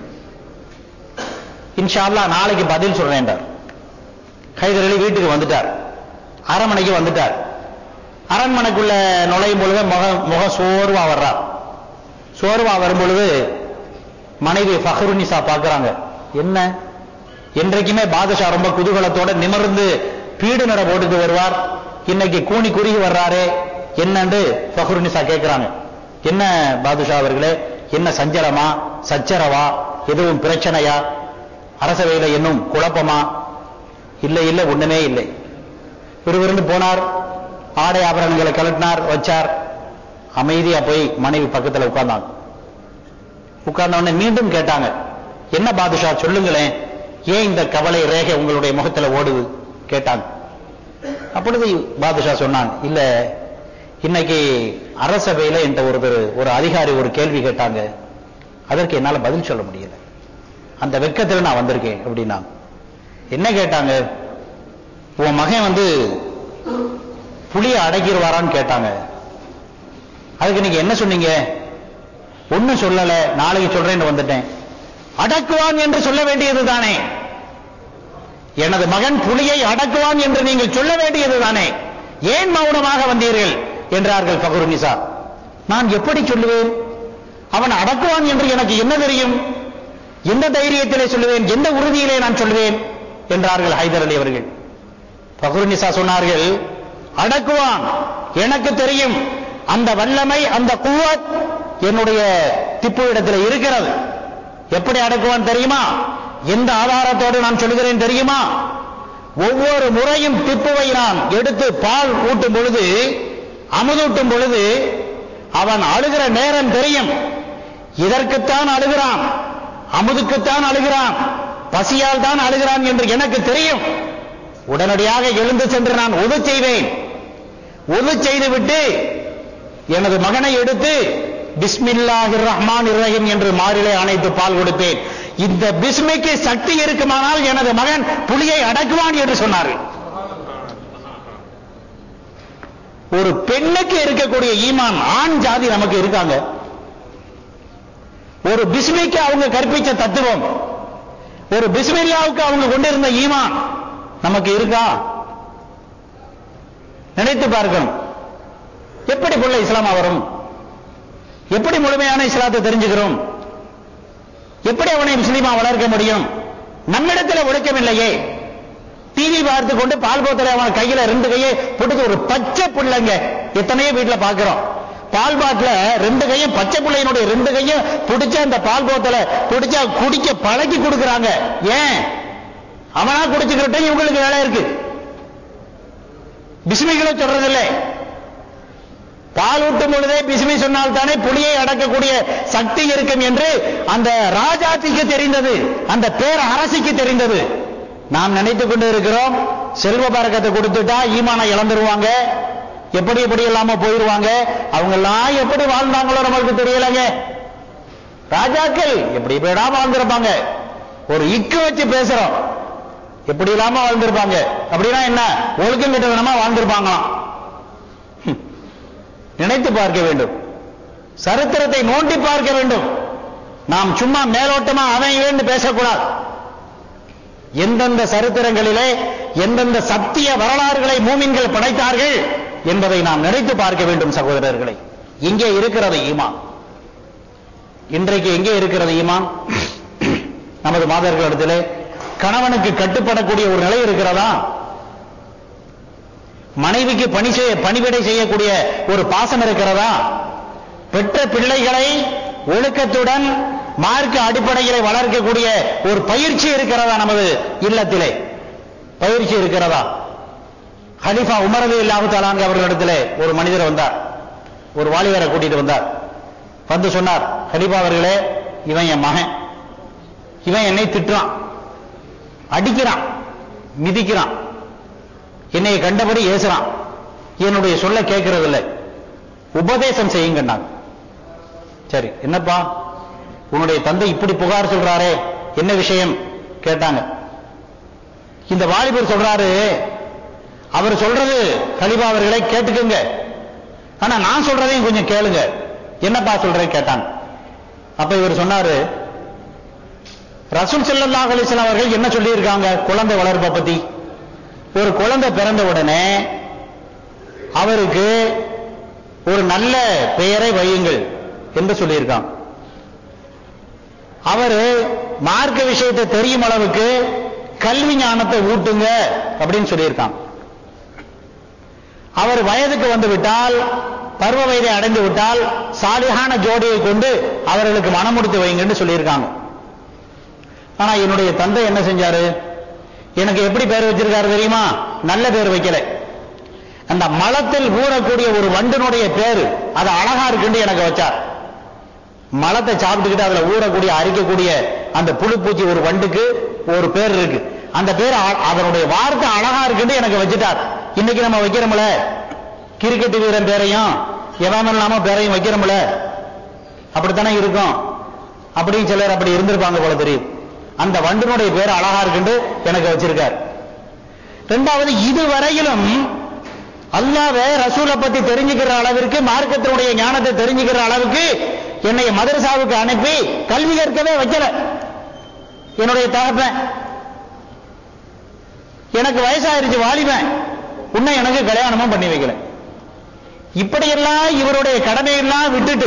இன்ஷா அல்லாஹ் நாளைக்கு பதில் சொல்றேன்டார் ஹைதர் அலி வீட்டுக்கு வந்துட்டார் அரண்மனைக்கு வந்துட்டார் அரண்மனைக்குள்ள நுழையும் பொழுது முக முக சோர்வா வர்றார் சோர்வா வரும் பொழுது மனைவி ஃபஹருனிசா பார்க்கறாங்க என்ன என்றைக்குமே பாதுஷா ரொம்ப குதூகலத்தோட நிமிர்ந்து பீடு நட போட்டுட்டு வருவார் இன்னைக்கு கூனி குறுகி வர்றாரே என்னன்னு ஃபஹருனிசா கேட்கிறாங்க என்ன பாதுஷா அவர்களே என்ன சஞ்சலமா சச்சரவா எதுவும் பிரச்சனையா அரசவையில இன்னும் குழப்பமா இல்லை இல்லை ஒண்ணுமே இல்லை விறுவிறுன்னு போனார் ஆடை ஆபரணங்களை கலட்டினார் வச்சார் அமைதியா போய் மனைவி பக்கத்துல உட்கார்ந்தாங்க உட்கார்ந்த உடனே மீண்டும் கேட்டாங்க என்ன பாதுஷா சொல்லுங்களேன் ஏன் இந்த கவலை ரேகை உங்களுடைய முகத்துல ஓடுது கேட்டாங்க அப்பொழுது பாதுஷா சொன்னாங்க இல்ல இன்னைக்கு அரசவையில என்கிட்ட ஒருத்தர் ஒரு அதிகாரி ஒரு கேள்வி கேட்டாங்க அதற்கு என்னால பதில் சொல்ல முடியல அந்த வெக்கத்துல நான் வந்திருக்கேன் அப்படின்னா என்ன கேட்டாங்க உன் மகன் வந்து புளிய அடக்கிடுவாரான்னு கேட்டாங்க அதுக்கு நீங்க என்ன சொன்னீங்க ஒண்ணும் சொல்லல நாளைக்கு சொல்றேன்னு வந்துட்டேன் அடக்குவான் என்று சொல்ல வேண்டியது தானே எனது மகன் புலியை அடக்குவான் என்று நீங்கள் சொல்ல வேண்டியது தானே ஏன் மௌனமாக வந்தீர்கள் என்றார்கள் ஃபகுரு நிசா நான் எப்படி சொல்லுவேன் அவன் அடக்குவான் என்று எனக்கு என்ன தெரியும் எந்த தைரியத்திலே சொல்லுவேன் எந்த உறுதியிலே நான் சொல்லுவேன் என்றார்கள் ஹைதர் அலி அவர்கள் ஃபகுரு நிசா சொன்னார்கள் அடக்குவான் எனக்கு தெரியும் அந்த வல்லமை அந்த குவத் என்னுடைய திப்பு இடத்துல இருக்கிறது எப்படி அடக்குவான் தெரியுமா எந்த ஆதாரத்தோடு நான் சொல்கிறேன் தெரியுமா ஒவ்வொரு முறையும் திப்புவை நான் எடுத்து பால் ஊட்டும் பொழுது அமுதூட்டும் பொழுது அவன் அழுகிற நேரம் தெரியும் இதற்குத்தான் அழுகிறான் அமுதுக்குத்தான் அழுகிறான் பசியால் தான் அழுகிறான் என்று எனக்கு தெரியும் உடனடியாக எழுந்து சென்று நான் உது செய்வேன் உது செய்துவிட்டு எனது மகனை எடுத்து பிஸ்மில்லாஹிர் ரஹ்மான் ரஹீம் என்று மாறிலே அணைத்து பால் கொடுப்பேன் இந்த பிஸ்மிக்கு சக்தி இருக்குமானால் எனது மகன் புலியை அடக்குவான் என்று சொன்னார்கள் ஒரு பெண்ணுக்கு இருக்கக்கூடிய ஈமான் ஆண் ஜாதி நமக்கு இருக்காங்க ஒரு பிஸ்மிக்கு அவங்க கற்பிச்ச தத்துவம் ஒரு பிஸ்மில்லாவுக்கு அவங்க கொண்டிருந்த ஈமான் நமக்கு இருக்கா நினைத்து பார்க்கணும் எப்படி புள்ள இஸ்லாமா வரும் எப்படி முழுமையான இஸ்லாத்தை தெரிஞ்சுக்கிறோம் எப்படி அவனை முஸ்லீமா வளர்க்க முடியும் நம்மிடத்தில் ஒழுக்கம் இல்லையே டிவி பார்த்து கொண்டு பால் போத்தல அவன் கையில ரெண்டு கையை போட்டு ஒரு பச்சை புள்ளைங்க எத்தனையோ வீட்டுல பாக்குறோம் பால் பாட்டில ரெண்டு கையும் பச்சை பிள்ளையினுடைய ரெண்டு கையும் பிடிச்ச அந்த பால் போத்தல பிடிச்சா குடிக்க பழக்கி கொடுக்கறாங்க ஏன் அவனா குடிச்சுக்கிட்டே இவங்களுக்கு வேலை இருக்கு பிஸ்மிகளை சொல்றதில்லை பால் ஊட்டும் பொழுதே பிசுமி சொன்னால் தானே புலியை அடக்கக்கூடிய சக்தி இருக்கும் என்று அந்த ராஜாத்திக்கு தெரிந்தது அந்த பேர் அரசிக்கு தெரிந்தது நாம் நினைத்துக் கொண்டு இருக்கிறோம் செல்வ பறக்கத்தை கொடுத்துட்டா ஈமான இழந்துருவாங்க எப்படி எப்படி இல்லாம போயிருவாங்க அவங்க எல்லாம் எப்படி வாழ்ந்தாங்களோ நம்மளுக்கு தெரியலங்க ராஜாக்கள் எப்படி எப்படிடா வாழ்ந்திருப்பாங்க ஒரு இக்கு வச்சு பேசுறோம் எப்படி இல்லாம வாழ்ந்திருப்பாங்க அப்படின்னா என்ன ஒழுக்கம் கிட்டதனமா வாழ்ந்திருப்பாங்களாம் நினைத்து பார்க்க வேண்டும் சரித்திரத்தை நோண்டி பார்க்க வேண்டும் நாம் சும்மா மேலோட்டமா அவன் இவன் பேசக்கூடாது எந்தெந்த சரித்திரங்களிலே எந்தெந்த சத்திய வரலாறுகளை மூமின்கள் படைத்தார்கள் என்பதை நாம் நினைத்து பார்க்க வேண்டும் சகோதரர்களை இங்கே இருக்கிறது ஈமான் இன்றைக்கு எங்கே இருக்கிறது ஈமான் நமது மாதர்களிடத்திலே கணவனுக்கு கட்டுப்படக்கூடிய ஒரு நிலை இருக்கிறதா மனைவிக்கு பணி செய்ய பணிவிடை செய்யக்கூடிய ஒரு பாசம் இருக்கிறதா பெற்ற பிள்ளைகளை ஒழுக்கத்துடன் மார்க்க அடிப்படையிலே வளர்க்கக்கூடிய ஒரு பயிற்சி இருக்கிறதா நமது இல்லத்திலே பயிற்சி இருக்கிறதா ஹலிஃபா உமரது இல்லாஹு தாலாங்க அவர்களிடத்திலே ஒரு மனிதர் வந்தார் ஒரு வாலிபரை கூட்டிட்டு வந்தார் வந்து சொன்னார் ஹலிஃபா அவர்களே இவன் என் மகன் இவன் என்னை திட்டுறான் அடிக்கிறான் மிதிக்கிறான் என்னை கண்டபடி ஏசுறான் என்னுடைய சொல்ல கேட்கறதில்லை உபதேசம் செய்யுங்கன்னாங்க சரி என்னப்பா உன்னுடைய தந்தை இப்படி புகார் சொல்றாரே என்ன விஷயம் கேட்டாங்க இந்த வாலிபர் சொல்றாரு அவர் சொல்றது கலிபா அவர்களை கேட்டுக்குங்க ஆனா நான் சொல்றதையும் கொஞ்சம் கேளுங்க என்னப்பா சொல்றேன் கேட்டாங்க அப்ப இவர் சொன்னாரு ரசூல் ஸல்லல்லாஹு அலைஹி வஸல்லம் அவர்கள் என்ன சொல்லியிருக்காங்க குழந்தை வளர்ப்பை பத்தி ஒரு குழந்தை பிறந்த உடனே அவருக்கு ஒரு நல்ல பெயரை வையுங்கள் என்று சொல்லியிருக்காங்க அவரு மார்க்க விஷயத்தை தெரியும் அளவுக்கு கல்வி ஞானத்தை ஊட்டுங்க அப்படின்னு சொல்லியிருக்காங்க அவர் வயதுக்கு வந்து விட்டால் பருவ வயதை அடைந்து விட்டால் சாலிகான ஜோடியை கொண்டு அவர்களுக்கு மனம் முடித்து வைங்கன்னு சொல்லியிருக்காங்க ஆனா என்னுடைய தந்தை என்ன செஞ்சாரு எனக்கு எப்படி பேர் வச்சிருக்காரு தெரியுமா நல்ல பேர் வைக்கல அந்த மலத்தில் ஊறக்கூடிய ஒரு வண்டினுடைய பேரு அது அழகா இருக்குன்னு எனக்கு வச்சார் மலத்தை சாப்பிட்டுக்கிட்டு அதுல ஊறக்கூடிய அரிக்கக்கூடிய அந்த புழுப்பூச்சி ஒரு வண்டுக்கு ஒரு பேர் இருக்கு அந்த பேர் அ- அதனுடைய வார்த்தை அழகா இருக்குன்னு எனக்கு வச்சுட்டார் இன்னைக்கு நம்ம வைக்கிறோம்ல கிரிக்கெட் வீரன் பேரையும் எவன் இல்லாம பேரையும் வைக்கிறோம்ல அப்படித்தானே இருக்கும் அப்படியும் சிலர் அப்படி இருந்திருப்பாங்க போல தெரியும் அந்த வண்டினுடைய பேர் அழகா இருக்குன்னு எனக்கு வச்சிருக்கார் ரெண்டாவது இதுவரையிலும் அல்லாஹ்வை ரசூலை பத்தி தெரிஞ்சுக்கிற அளவிற்கு மார்க்கத்தினுடைய ஞானத்தை தெரிஞ்சுக்கிற அளவுக்கு என்னை மதரசாவுக்கு அனுப்பி கல்வி கற்கவே வைக்கல என்னுடைய தகப்பன் எனக்கு வயசாயிருச்சு வாலிபன் உன்னை எனக்கு கல்யாணமும் பண்ணி வைக்கல இப்படியெல்லாம் இவருடைய கடமையெல்லாம் விட்டுட்டு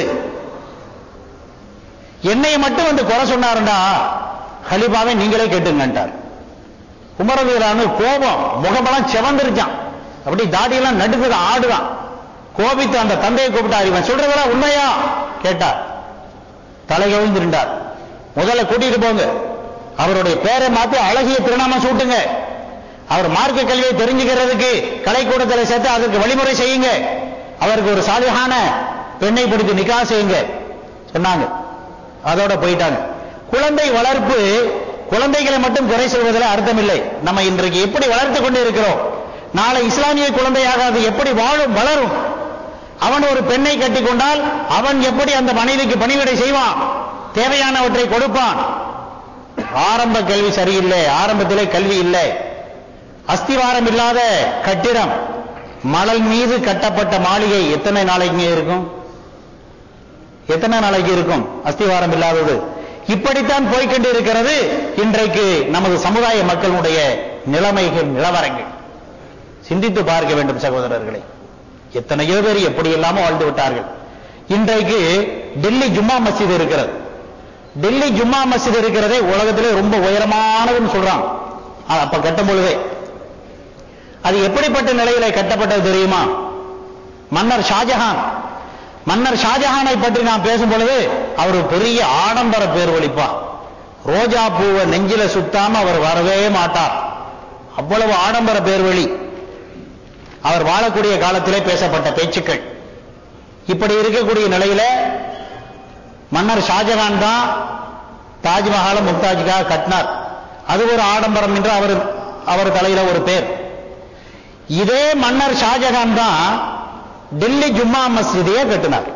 என்னை மட்டும் வந்து குறை சொன்னாருண்டா ஹலிபாவை நீங்களே கேட்டுங்கன்றார் உமரவீரானு கோபம் முகமெல்லாம் செவந்திருச்சான் அப்படி தாடியெல்லாம் நடுக்குது ஆடுதான் கோபித்து அந்த தந்தையை கூப்பிட்டார் இவன் சொல்றதெல்லாம் உண்மையா கேட்டார் தலை கவிழ்ந்திருந்தார் முதல்ல கூட்டிட்டு போங்க அவருடைய பேரை மாத்தி அழகிய திருநாமம் சூட்டுங்க அவர் மார்க்க கல்வியை தெரிஞ்சுக்கிறதுக்கு கலைக்கூடத்தில் சேர்த்து அதற்கு வழிமுறை செய்யுங்க அவருக்கு ஒரு சாலிகான பெண்ணை பிடித்து நிக்கா செய்யுங்க சொன்னாங்க அதோட போயிட்டாங்க குழந்தை வளர்ப்பு குழந்தைகளை மட்டும் குறை சொல்வதில் அர்த்தமில்லை நம்ம இன்றைக்கு எப்படி வளர்த்து கொண்டு இருக்கிறோம் நாளை இஸ்லாமிய குழந்தையாக அது எப்படி வாழும் வளரும் அவன் ஒரு பெண்ணை கட்டிக்கொண்டால் அவன் எப்படி அந்த மனைவிக்கு பணிவிடை செய்வான் தேவையானவற்றை கொடுப்பான் ஆரம்ப கல்வி சரியில்லை ஆரம்பத்திலே கல்வி இல்லை அஸ்திவாரம் இல்லாத கட்டிடம் மணல் மீது கட்டப்பட்ட மாளிகை எத்தனை நாளைக்கு இருக்கும் எத்தனை நாளைக்கு இருக்கும் அஸ்திவாரம் இல்லாதது இப்படித்தான் போய்கொண்டு இருக்கிறது இன்றைக்கு நமது சமுதாய மக்களுடைய நிலைமைகள் நிலவரங்கள் சிந்தித்து பார்க்க வேண்டும் சகோதரர்களை எத்தனையோ பேர் எப்படி எல்லாமோ வாழ்ந்து விட்டார்கள் இன்றைக்கு டெல்லி ஜும்மா மஸ்ஜித் இருக்கிறது டெல்லி ஜும்மா மஸ்ஜித் இருக்கிறதே உலகத்திலே ரொம்ப உயரமானதுன்னு சொல்றான் அது அப்ப கட்டும் பொழுதே அது எப்படிப்பட்ட நிலையில கட்டப்பட்டது தெரியுமா மன்னர் ஷாஜஹான் மன்னர் ஷாஜஹானை பற்றி நான் பேசும் பொழுது அவர் பெரிய ஆடம்பர பேர் வலிப்பா ரோஜா பூவை நெஞ்சில சுத்தாம அவர் வரவே மாட்டார் அவ்வளவு ஆடம்பர பேர் வழி அவர் வாழக்கூடிய காலத்திலே பேசப்பட்ட பேச்சுக்கள் இப்படி இருக்கக்கூடிய நிலையில மன்னர் ஷாஜகான் தான் தாஜ்மஹால மும்தாஜுக்காக கட்டினார் அது ஒரு ஆடம்பரம் என்று அவர் அவர் தலையில ஒரு பேர் இதே மன்னர் ஷாஜகான் தான் டெல்லி ஜும்மா மஸ்ஜிதையே கட்டினார்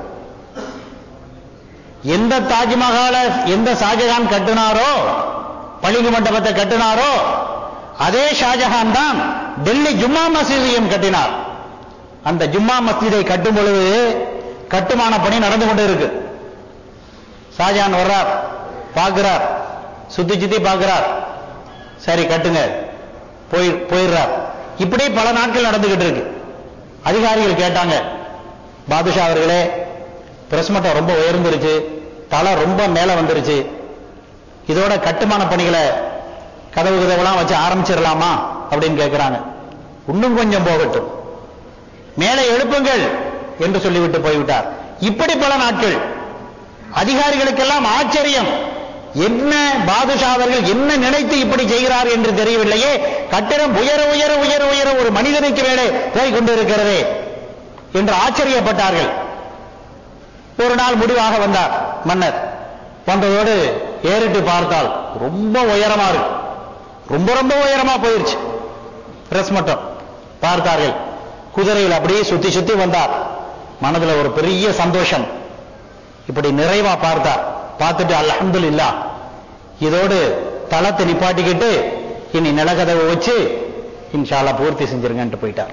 எந்த தாஜ்மஹால எந்த ஷாஜகான் கட்டினாரோ பளிங்கு மண்டபத்தை கட்டினாரோ அதே ஷாஜஹான் தான் டெல்லி ஜும்மா மஸ்ஜிதையும் கட்டினார் அந்த ஜும்மா மஸ்ஜிதை கட்டும் பொழுது கட்டுமான பணி நடந்து கொண்டு இருக்கு ஷாஜஹான் வர்றார் பார்க்கிறார் சுத்தி சுத்தி பார்க்கிறார் சரி கட்டுங்க போய் போயிடுறார் இப்படி பல நாட்கள் நடந்துகிட்டு இருக்கு அதிகாரிகள் கேட்டாங்க பாதுஷா அவர்களே பிரஸ் மட்டம் ரொம்ப உயர்ந்துருச்சு தலை ரொம்ப மேல வந்துருச்சு இதோட கட்டுமான பணிகளை கதவு கதவுலாம் வச்சு ஆரம்பிச்சிடலாமா அப்படின்னு கேட்கிறாங்க இன்னும் கொஞ்சம் போகட்டும் மேலே எழுப்புங்கள் என்று சொல்லிவிட்டு போய்விட்டார் இப்படி பல நாட்கள் அதிகாரிகளுக்கெல்லாம் ஆச்சரியம் என்ன பாதுஷா அவர்கள் என்ன நினைத்து இப்படி செய்கிறார் என்று தெரியவில்லையே கட்டிடம் உயர உயர உயர உயர ஒரு மனிதனுக்கு மேலே போய் கொண்டிருக்கிறதே என்று ஆச்சரியப்பட்டார்கள் ஒரு நாள் முடிவாக வந்தார் மன்னர் வந்ததோடு ஏறிட்டு பார்த்தால் ரொம்ப உயரமா இருக்கு ரொம்ப ரொம்ப உயரமா போயிருச்சு பிரஸ் மட்டும் பார்த்தார்கள் குதிரையில் அப்படியே சுத்தி சுத்தி வந்தார் மனதுல ஒரு பெரிய சந்தோஷம் இப்படி நிறைவா பார்த்தார் பார்த்துட்டு அல்ஹம்துலில்லா இதோடு தளத்தை நிப்பாட்டிக்கிட்டு இனி நிலக்கதவை வச்சு இன்ஷால்லா பூர்த்தி செஞ்சிருங்கன்ட்டு போயிட்டார்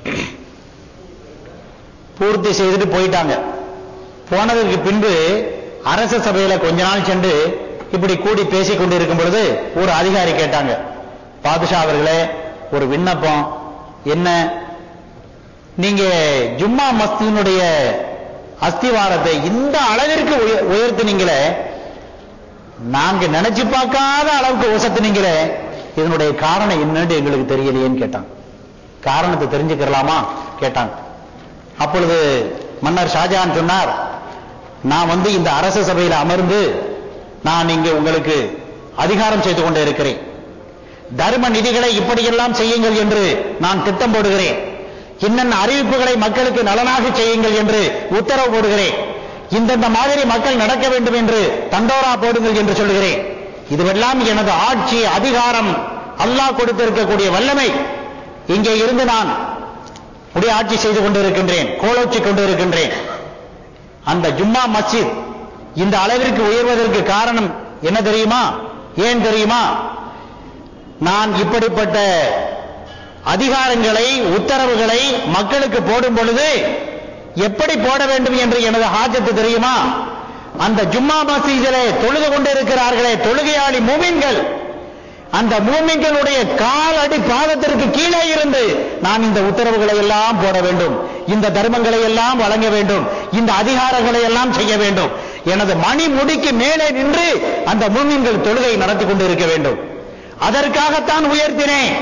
பூர்த்தி செய்துட்டு போயிட்டாங்க போனதற்கு பின்பு அரச சபையில கொஞ்ச நாள் சென்று இப்படி கூடி பேசிக் கொண்டிருக்கும் பொழுது ஒரு அதிகாரி கேட்டாங்க பாதுஷா அவர்களே ஒரு விண்ணப்பம் என்ன நீங்க ஜும்மா மஸ்தினுடைய அஸ்திவாரத்தை இந்த அளவிற்கு உய- உயர்த்தினீங்களே நாங்க நினைச்சு பார்க்காத அளவுக்கு உசத்துனீங்களே இதனுடைய காரணம் என்னன்னு எங்களுக்கு தெரியலையேன்னு கேட்டான் காரணத்தை தெரிஞ்சுக்கிறலாமா கேட்டாங்க அப்பொழுது மன்னர் ஷாஜகான் சொன்னார் நான் வந்து இந்த அரச சபையில் அமர்ந்து நான் இங்கே உங்களுக்கு அதிகாரம் செய்து கொண்டே இருக்கிறேன் தர்ம நிதிகளை இப்படியெல்லாம் செய்யுங்கள் என்று நான் திட்டம் போடுகிறேன் இன்னென்ன அறிவிப்புகளை மக்களுக்கு நலனாக செய்யுங்கள் என்று உத்தரவு போடுகிறேன் இந்தந்த மாதிரி மக்கள் நடக்க வேண்டும் என்று தண்டோரா போடுங்கள் என்று சொல்லுகிறேன் இதுவெல்லாம் எனது ஆட்சி அதிகாரம் அல்லாஹ் கொடுத்திருக்கக்கூடிய வல்லமை இங்கே இருந்து நான் உடைய ஆட்சி செய்து கொண்டிருக்கின்றேன் கோலோச்சி கொண்டிருக்கின்றேன் அந்த ஜும்மா மஸ்ஜித் இந்த அளவிற்கு உயர்வதற்கு காரணம் என்ன தெரியுமா ஏன் தெரியுமா நான் இப்படிப்பட்ட அதிகாரங்களை உத்தரவுகளை மக்களுக்கு போடும் பொழுது எப்படி போட வேண்டும் என்று எனது ஹாஜத்து தெரியுமா அந்த ஜும்மா மசீதிலே தொழுது கொண்டிருக்கிறார்களே தொழுகையாளி மூமின்கள் அந்த மூமின்களுடைய கால் அடி பாதத்திற்கு கீழே இருந்து நான் இந்த உத்தரவுகளை எல்லாம் போட வேண்டும் இந்த தர்மங்களை எல்லாம் வழங்க வேண்டும் இந்த அதிகாரங்களை எல்லாம் செய்ய வேண்டும் எனது மணி முடிக்கு மேலே நின்று அந்த மூமின்கள் தொழுகை நடத்தி கொண்டு இருக்க வேண்டும் அதற்காகத்தான் உயர்த்தினேன்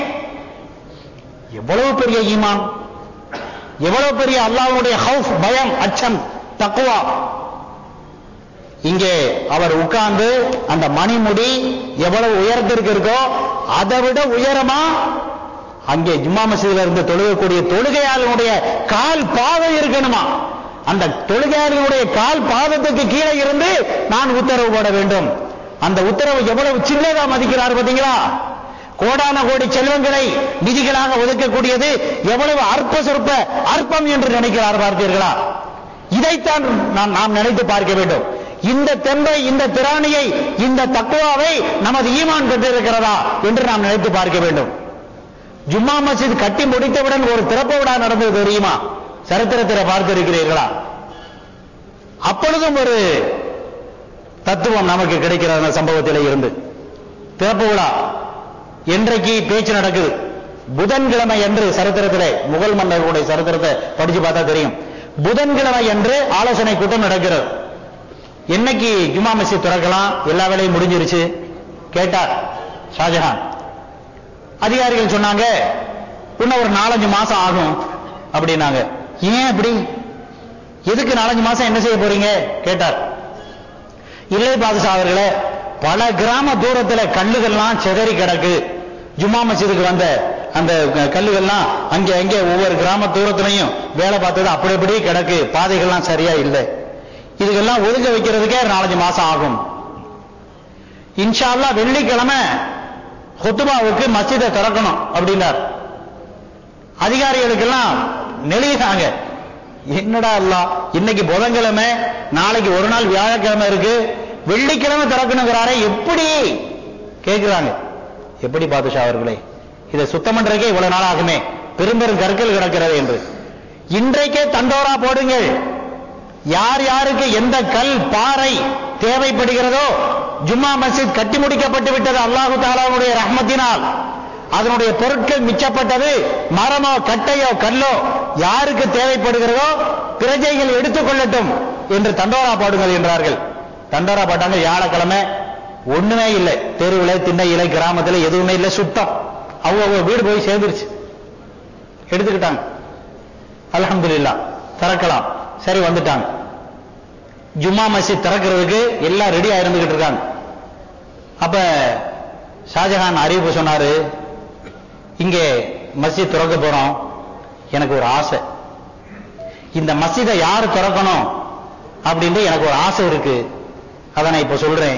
எவ்வளவு பெரிய ஈமான் எவ்வளவு பெரிய அல்லாஹ்வுடைய ஹவுஃப் பயம் அச்சம் தக்குவா இங்கே அவர் உட்கார்ந்து அந்த மணிமுடி எவ்வளவு உயரத்திற்கு இருக்கோ அதை விட உயரமா அங்கே ஜும்மா மசீதில் இருந்து தொழுகக்கூடிய தொழுகையாளனுடைய கால் பாதம் இருக்கணுமா அந்த தொழுகையாளனுடைய கால் பாதத்துக்கு கீழே இருந்து நான் உத்தரவு போட வேண்டும் அந்த உத்தரவு எவ்வளவு சின்னதா மதிக்கிறார் பாத்தீங்களா கோடான கோடி செல்வங்களை நிதிகளாக ஒதுக்கக்கூடியது எவ்வளவு அற்ப சொற்ப அற்பம் என்று நினைக்கிறார் பார்த்தீர்களா இதைத்தான் நாம் நாம் நினைத்து பார்க்க வேண்டும் இந்த தெம்பை இந்த திராணியை இந்த தக்குவாவை நமது ஈமான் பெற்றிருக்கிறதா என்று நாம் நினைத்து பார்க்க வேண்டும் ஜும்மா மஸ்ஜித் கட்டி முடித்தவுடன் ஒரு திறப்பு விழா நடந்தது தெரியுமா சரித்திரத்தில் பார்த்திருக்கிறீர்களா அப்பொழுதும் ஒரு தத்துவம் நமக்கு கிடைக்கிற அந்த சம்பவத்திலே இருந்து திறப்பு விழா என்றைக்கு பேச்சு நடக்குது புதன்கிழமை என்று சரித்திரத்திலே முகல் மன்னர்களுடைய சரித்திரத்தை படிச்சு பார்த்தா தெரியும் புதன்கிழமை என்று ஆலோசனை கூட்டம் நடக்கிறது என்னைக்கு ஜும்மா மஸ்ஜித் திறக்கலாம் எல்லா வேலையும் முடிஞ்சிருச்சு கேட்டார் ஷாஜஹான் அதிகாரிகள் சொன்னாங்க இன்னும் ஒரு நாலஞ்சு மாசம் ஆகும் அப்படின்னாங்க ஏன் அப்படி எதுக்கு நாலஞ்சு மாசம் என்ன செய்ய போறீங்க கேட்டார் இல்லை பாதுஷா அவர்களே பல கிராம தூரத்துல கல்லுகள்லாம் சிதறி கிடக்கு ஜும்மா மஸ்ஜிதுக்கு வந்த அந்த கல்லுகள்லாம் அங்கே அங்கே ஒவ்வொரு கிராம தூரத்திலையும் வேலை பார்த்தது அப்படி அப்படி கிடக்கு பாதைகள்லாம் சரியா இல்லை இதுக்கெல்லாம் ஒதுங்க வைக்கிறதுக்கே நாலஞ்சு மாசம் ஆகும் இன்ஷா அல்லாஹ் வெள்ளிக்கிழமை ஹுத்துபாவுக்கு மஸ்ஜிதை திறக்கணும் அப்படின்னார் அதிகாரிகளுக்கெல்லாம் நெளிகிறாங்க என்னடா அல்லாஹ் இன்னைக்கு புதன்கிழமை நாளைக்கு ஒரு நாள் வியாழக்கிழமை இருக்கு வெள்ளிக்கிழமை திறக்கணுங்கிறாரே எப்படி கேட்கிறாங்க எப்படி பாதுஷா அவர்களே இதை சுத்தம் பண்றதுக்கே இவ்வளவு நாள் ஆகுமே பெரும்பெரும் கற்கள் கிடக்கிறது என்று இன்றைக்கே தண்டோரா போடுங்கள் யார் யாருக்கு எந்த கல் பாறை தேவைப்படுகிறதோ ஜும்மா மஸ்ஜித் கட்டி முடிக்கப்பட்டு விட்டது அல்லாஹு தாலாவுடைய ரஹ்மத்தினால் அதனுடைய பொருட்கள் மிச்சப்பட்டது மரமோ கட்டையோ கல்லோ யாருக்கு தேவைப்படுகிறதோ பிரஜைகள் எடுத்துக் கொள்ளட்டும் என்று தண்டோரா பாடுங்கள் என்றார்கள் தண்டோரா பாட்டாங்க வியாழக்கிழமை ஒண்ணுமே இல்லை தெருவில் திண்ணையில கிராமத்தில் எதுவுமே இல்லை சுத்தம் அவங்க வீடு போய் சேர்ந்துருச்சு எடுத்துக்கிட்டாங்க அல்ஹம்துலில்லாஹ் திறக்கலாம் சரி வந்துட்டாங்க ஜும்மா மஸ்ஜித் திறக்கிறதுக்கு எல்லாம் ரெடியா இருந்துகிட்டு இருக்காங்க அப்ப ஷாஜஹான் அறிவிப்பு சொன்னாரு இங்கே மஸ்ஜித் திறக்க போறோம் எனக்கு ஒரு ஆசை இந்த மஸ்ஜிதை யார் திறக்கணும் அப்படின்ட்டு எனக்கு ஒரு ஆசை இருக்கு அதை நான் இப்ப சொல்றேன்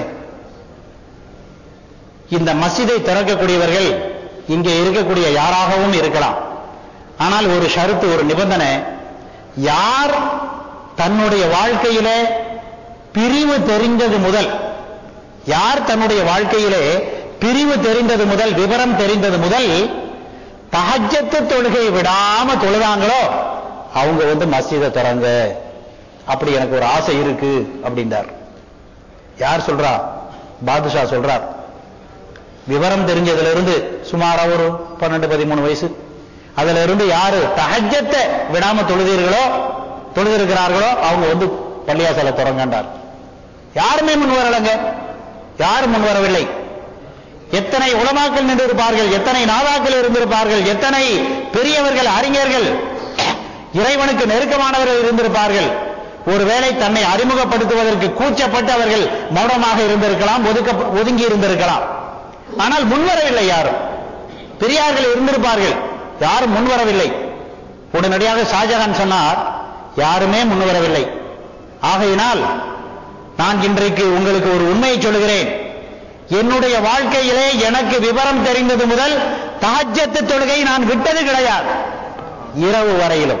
இந்த மஸ்ஜிதை திறக்கக்கூடியவர்கள் இங்கே இருக்கக்கூடிய யாராகவும் இருக்கலாம் ஆனால் ஒரு ஷருத்து ஒரு நிபந்தனை யார் தன்னுடைய வாழ்க்கையிலே பிரிவு தெரிந்தது முதல் யார் தன்னுடைய வாழ்க்கையிலே பிரிவு தெரிந்தது முதல் விவரம் தெரிந்தது முதல் தஹஜத்து தொழுகை விடாம தொழுதாங்களோ அவங்க வந்து மஸ்ஜிதை திறங்க அப்படி எனக்கு ஒரு ஆசை இருக்கு அப்படின்றார் யார் சொல்றா பாதுஷா சொல்றார் விவரம் தெரிஞ்சதுல இருந்து சுமாரா ஒரு பன்னெண்டு பதிமூணு வயசு அதுல இருந்து யாரு தஹஜத்தை விடாம தொழுதீர்களோ தொழுதிருக்கிறார்களோ அவங்க வந்து பள்ளியாசலை திறங்கன்றார் யாருமே முன் வரலங்க யாரும் முன் வரவில்லை எத்தனை உலமாக்கள் நின்றிருப்பார்கள் எத்தனை நாதாக்கள் இருந்திருப்பார்கள் எத்தனை பெரியவர்கள் அறிஞர்கள் இறைவனுக்கு நெருக்கமானவர்கள் இருந்திருப்பார்கள் ஒருவேளை தன்னை அறிமுகப்படுத்துவதற்கு கூச்சப்பட்டு அவர்கள் மௌனமாக இருந்திருக்கலாம் ஒதுக்க ஒதுங்கி இருந்திருக்கலாம் ஆனால் முன்வரவில்லை யாரும் பெரியார்கள் இருந்திருப்பார்கள் யாரும் முன்வரவில்லை உடனடியாக ஷாஜகான் சொன்னார் யாருமே முன்வரவில்லை ஆகையினால் நான் இன்றைக்கு உங்களுக்கு ஒரு உண்மையை சொல்லுகிறேன் என்னுடைய வாழ்க்கையிலே எனக்கு விவரம் தெரிந்தது முதல் தாஜ்யத்து தொழுகை நான் விட்டது கிடையாது இரவு வரையிலும்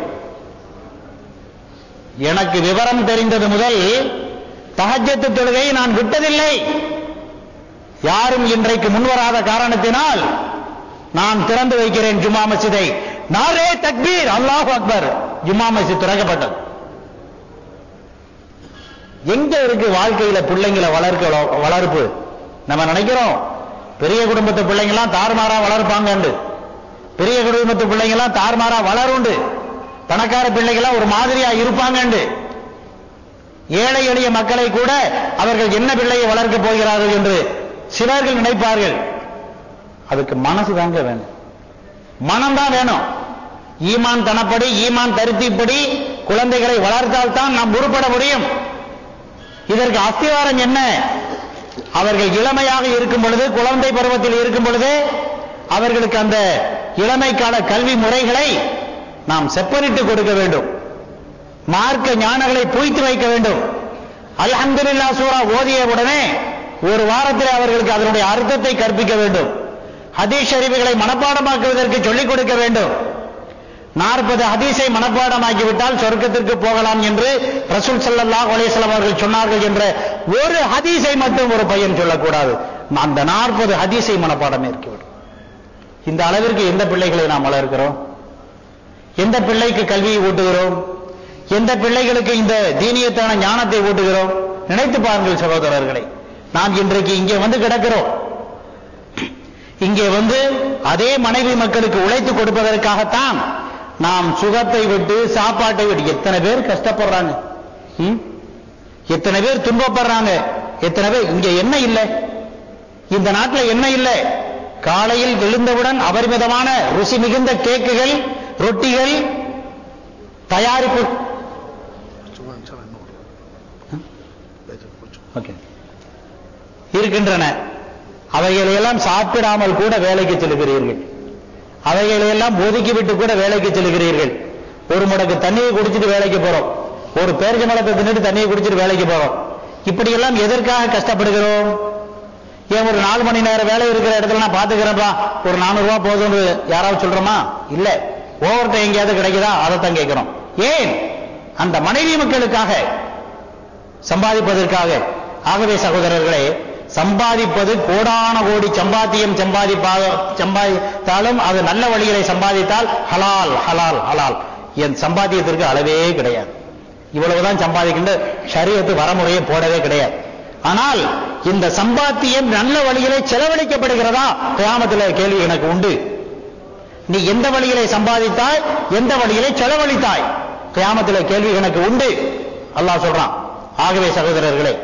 எனக்கு விவரம் தெரிந்தது முதல் தஹஜத்து தொழுகை நான் விட்டதில்லை யாரும் இன்றைக்கு முன்வராத காரணத்தினால் நான் திறந்து வைக்கிறேன் ஜும்மா மஸ்ஜிதை நாரே தக்பீர் அல்லாஹ் அக்பர் ஜும்மா மஸ்ஜித் திறக்கப்பட்டது எங்க இருக்கு வாழ்க்கையில பிள்ளைங்களை வளர்க்க வளர்ப்பு நம்ம நினைக்கிறோம் பெரிய குடும்பத்து பிள்ளைங்களாம் தாறுமாறா வளர்ப்பாங்க பெரிய குடும்பத்து பிள்ளைங்களாம் தாறுமாறா வளருண்டு பணக்கார பிள்ளைகளாம் ஒரு மாதிரியா இருப்பாங்க ஏழை எளிய மக்களை கூட அவர்கள் என்ன பிள்ளையை வளர்க்கப் போகிறார்கள் என்று சிலர்கள் நினைப்பார்கள் அதுக்கு மனசு தாங்க வேணும் மனம்தான் வேணும் ஈமான் தனப்படி ஈமான் தருத்திப்படி குழந்தைகளை வளர்த்தால் தான் நாம் உருப்பட முடியும் இதற்கு அஸ்திவாரம் என்ன அவர்கள் இளமையாக இருக்கும் பொழுது குழந்தை பருவத்தில் இருக்கும் பொழுது அவர்களுக்கு அந்த இளமை கால கல்வி முறைகளை நாம் செப்பனிட்டு கொடுக்க வேண்டும் மார்க்க ஞானங்களை பொய்த்து வைக்க வேண்டும் அல்ஹம்துலில்லா சூரா ஓதிய உடனே ஒரு வாரத்தில் அவர்களுக்கு அதனுடைய அர்த்தத்தை கற்பிக்க வேண்டும் ஹதீஸ் ஷரீஃப்களை மனப்பாடமாக்குவதற்கு சொல்லிக் கொடுக்க வேண்டும் நாற்பது ஹதீஸை மனப்பாடமாக்கிவிட்டால் சொர்க்கத்திற்கு போகலாம் என்று ரசூல் ஸல்லல்லாஹு அலைஹி வஸல்லம் அவர்கள் சொன்னார்கள் என்ற ஒரு ஹதீஸை மட்டும் ஒரு பையன் சொல்லக்கூடாது அந்த நாற்பது ஹதீஸை மனப்பாடம் வேண்டும் இந்த அளவிற்கு எந்த பிள்ளைகளை நாம் வளர்க்கிறோம் எந்த பிள்ளைக்கு கல்வியை ஊட்டுகிறோம் எந்த பிள்ளைகளுக்கு இந்த தீனியத்தான ஞானத்தை ஊட்டுகிறோம் நினைத்து பாருங்கள் சகோதரர்களை நாம் இன்றைக்கு இங்கே வந்து கிடக்கிறோம் இங்கே வந்து அதே மனைவி மக்களுக்கு உழைத்து கொடுப்பதற்காகத்தான் நாம் சுகத்தை விட்டு சாப்பாட்டை விட்டு எத்தனை பேர் கஷ்டப்படுறாங்க ம்? எத்தனை பேர் துன்பப்படுறாங்க எத்தனை பேர் இங்க என்ன இல்லை இந்த நாட்டில் என்ன இல்லை காலையில் எழுந்தவுடன் அபரிமிதமான ருசி மிகுந்த கேக்குகள் ரொட்டிகள் தயாரிப்பு ஓகே இருக்கின்றன அவைகளையெல்லாம் சாப்பிடாமல் கூட வேலைக்கு செல்கிறீர்கள் அவைகளையெல்லாம் ஒதுக்கிவிட்டு கூட வேலைக்கு செல்கிறீர்கள் ஒரு முடக்கு தண்ணியை குடிச்சிட்டு வேலைக்கு போறோம் ஒரு பேரிச்ச மலத்தை தின்னுட்டு தண்ணியை குடிச்சிட்டு வேலைக்கு போறோம் இப்படியெல்லாம் எதற்காக கஷ்டப்படுகிறோம் ஏன் ஒரு நாலு மணி நேரம் வேலை இருக்கிற இடத்துல நான் பாத்துக்கிறேன்ப்பா ஒரு நானூறு ரூபாய் போதும்னு யாராவது சொல்றோமா இல்ல ஓவர் டைம் எங்கேயாவது கிடைக்குதா அதைத்தான் கேட்கிறோம் ஏன் அந்த மனைவி மக்களுக்காக சம்பாதிப்பதற்காக ஆகவே சகோதரர்களே சம்பாதிப்பது கோடான கோடி சம்பாத்தியம் சம்பாதிப்பா சம்பாதித்தாலும் அது நல்ல வழிகளை சம்பாதித்தால் ஹலால் ஹலால் ஹலால் என் சம்பாத்தியத்திற்கு அளவே கிடையாது இவ்வளவுதான் சம்பாதிக்கின்ற ஷரியத்து வரமுறையை போடவே கிடையாது ஆனால் இந்த சம்பாத்தியம் நல்ல வழியிலே செலவழிக்கப்படுகிறதா கிராமத்தில் கேள்வி எனக்கு உண்டு நீ எந்த வழியிலே சம்பாதித்தாய் எந்த வழியிலே செலவழித்தாய் கிராமத்தில் கேள்வி எனக்கு உண்டு அல்லாஹ் சொல்றான் ஆகவே சகோதரர்களே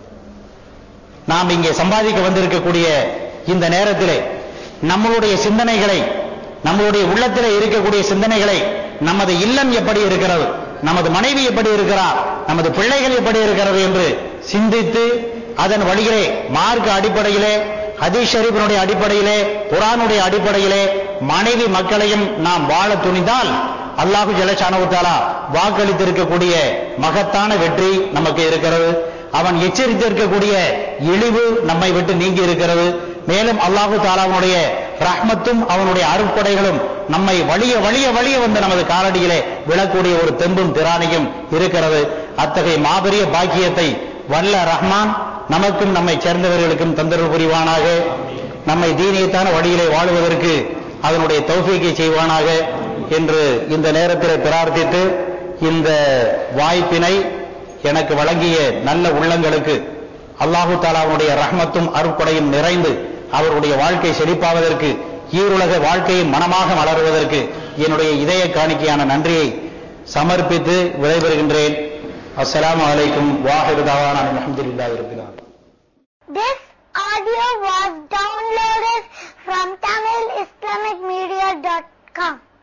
நாம் இங்கே சம்பாதிக்க வந்திருக்கக்கூடிய இந்த நேரத்திலே நம்மளுடைய சிந்தனைகளை நம்மளுடைய உள்ளத்திலே இருக்கக்கூடிய சிந்தனைகளை நமது இல்லம் எப்படி இருக்கிறது நமது மனைவி எப்படி இருக்கிறார் நமது பிள்ளைகள் எப்படி இருக்கிறது என்று சிந்தித்து அதன் வழியிலே மார்க்க அடிப்படையிலே ஹதீஸ் ஷரீஃபினுடைய அடிப்படையிலே குரானுடைய அடிப்படையிலே மனைவி மக்களையும் நாம் வாழ துணிந்தால் அல்லாஹு ஜலசானவுத்தாலா வாக்களித்திருக்கக்கூடிய மகத்தான வெற்றி நமக்கு இருக்கிறது அவன் எச்சரித்திருக்கக்கூடிய இழிவு நம்மை விட்டு நீங்கி இருக்கிறது மேலும் அல்லாஹு தாலாவுடைய ரஹ்மத்தும் அவனுடைய அருட்கொடைகளும் நம்மை வழிய வழிய வழிய வந்து நமது காலடியிலே விழக்கூடிய ஒரு தெம்பும் திராணியும் இருக்கிறது அத்தகைய மாபெரிய பாக்கியத்தை வல்ல ரஹ்மான் நமக்கும் நம்மை சேர்ந்தவர்களுக்கும் தொந்தரவு புரிவானாக நம்மை தீனியத்தான வழியிலே வாழுவதற்கு அதனுடைய தௌஃபீக்கை செய்வானாக என்று இந்த நேரத்தில் பிரார்த்தித்து இந்த வாய்ப்பினை எனக்கு வழங்கிய நல்ல உள்ளங்களுக்கு அல்லாஹு தாலாவுடைய ரஹ்மத்தும் அருட்கொடையும் நிறைந்து அவருடைய வாழ்க்கை செழிப்பாவதற்கு ஈருலக வாழ்க்கையும் மனமாக மலருவதற்கு என்னுடைய இதய காணிக்கையான நன்றியை சமர்ப்பித்து விடைபெறுகின்றேன் அஸ்ஸலாமு அலைக்கும் வாஹிரு தாவான அல்ஹம்துலில்லாஹி ரப்பில் ஆலமீன் This audio was downloaded from TamilIslamicMedia.com.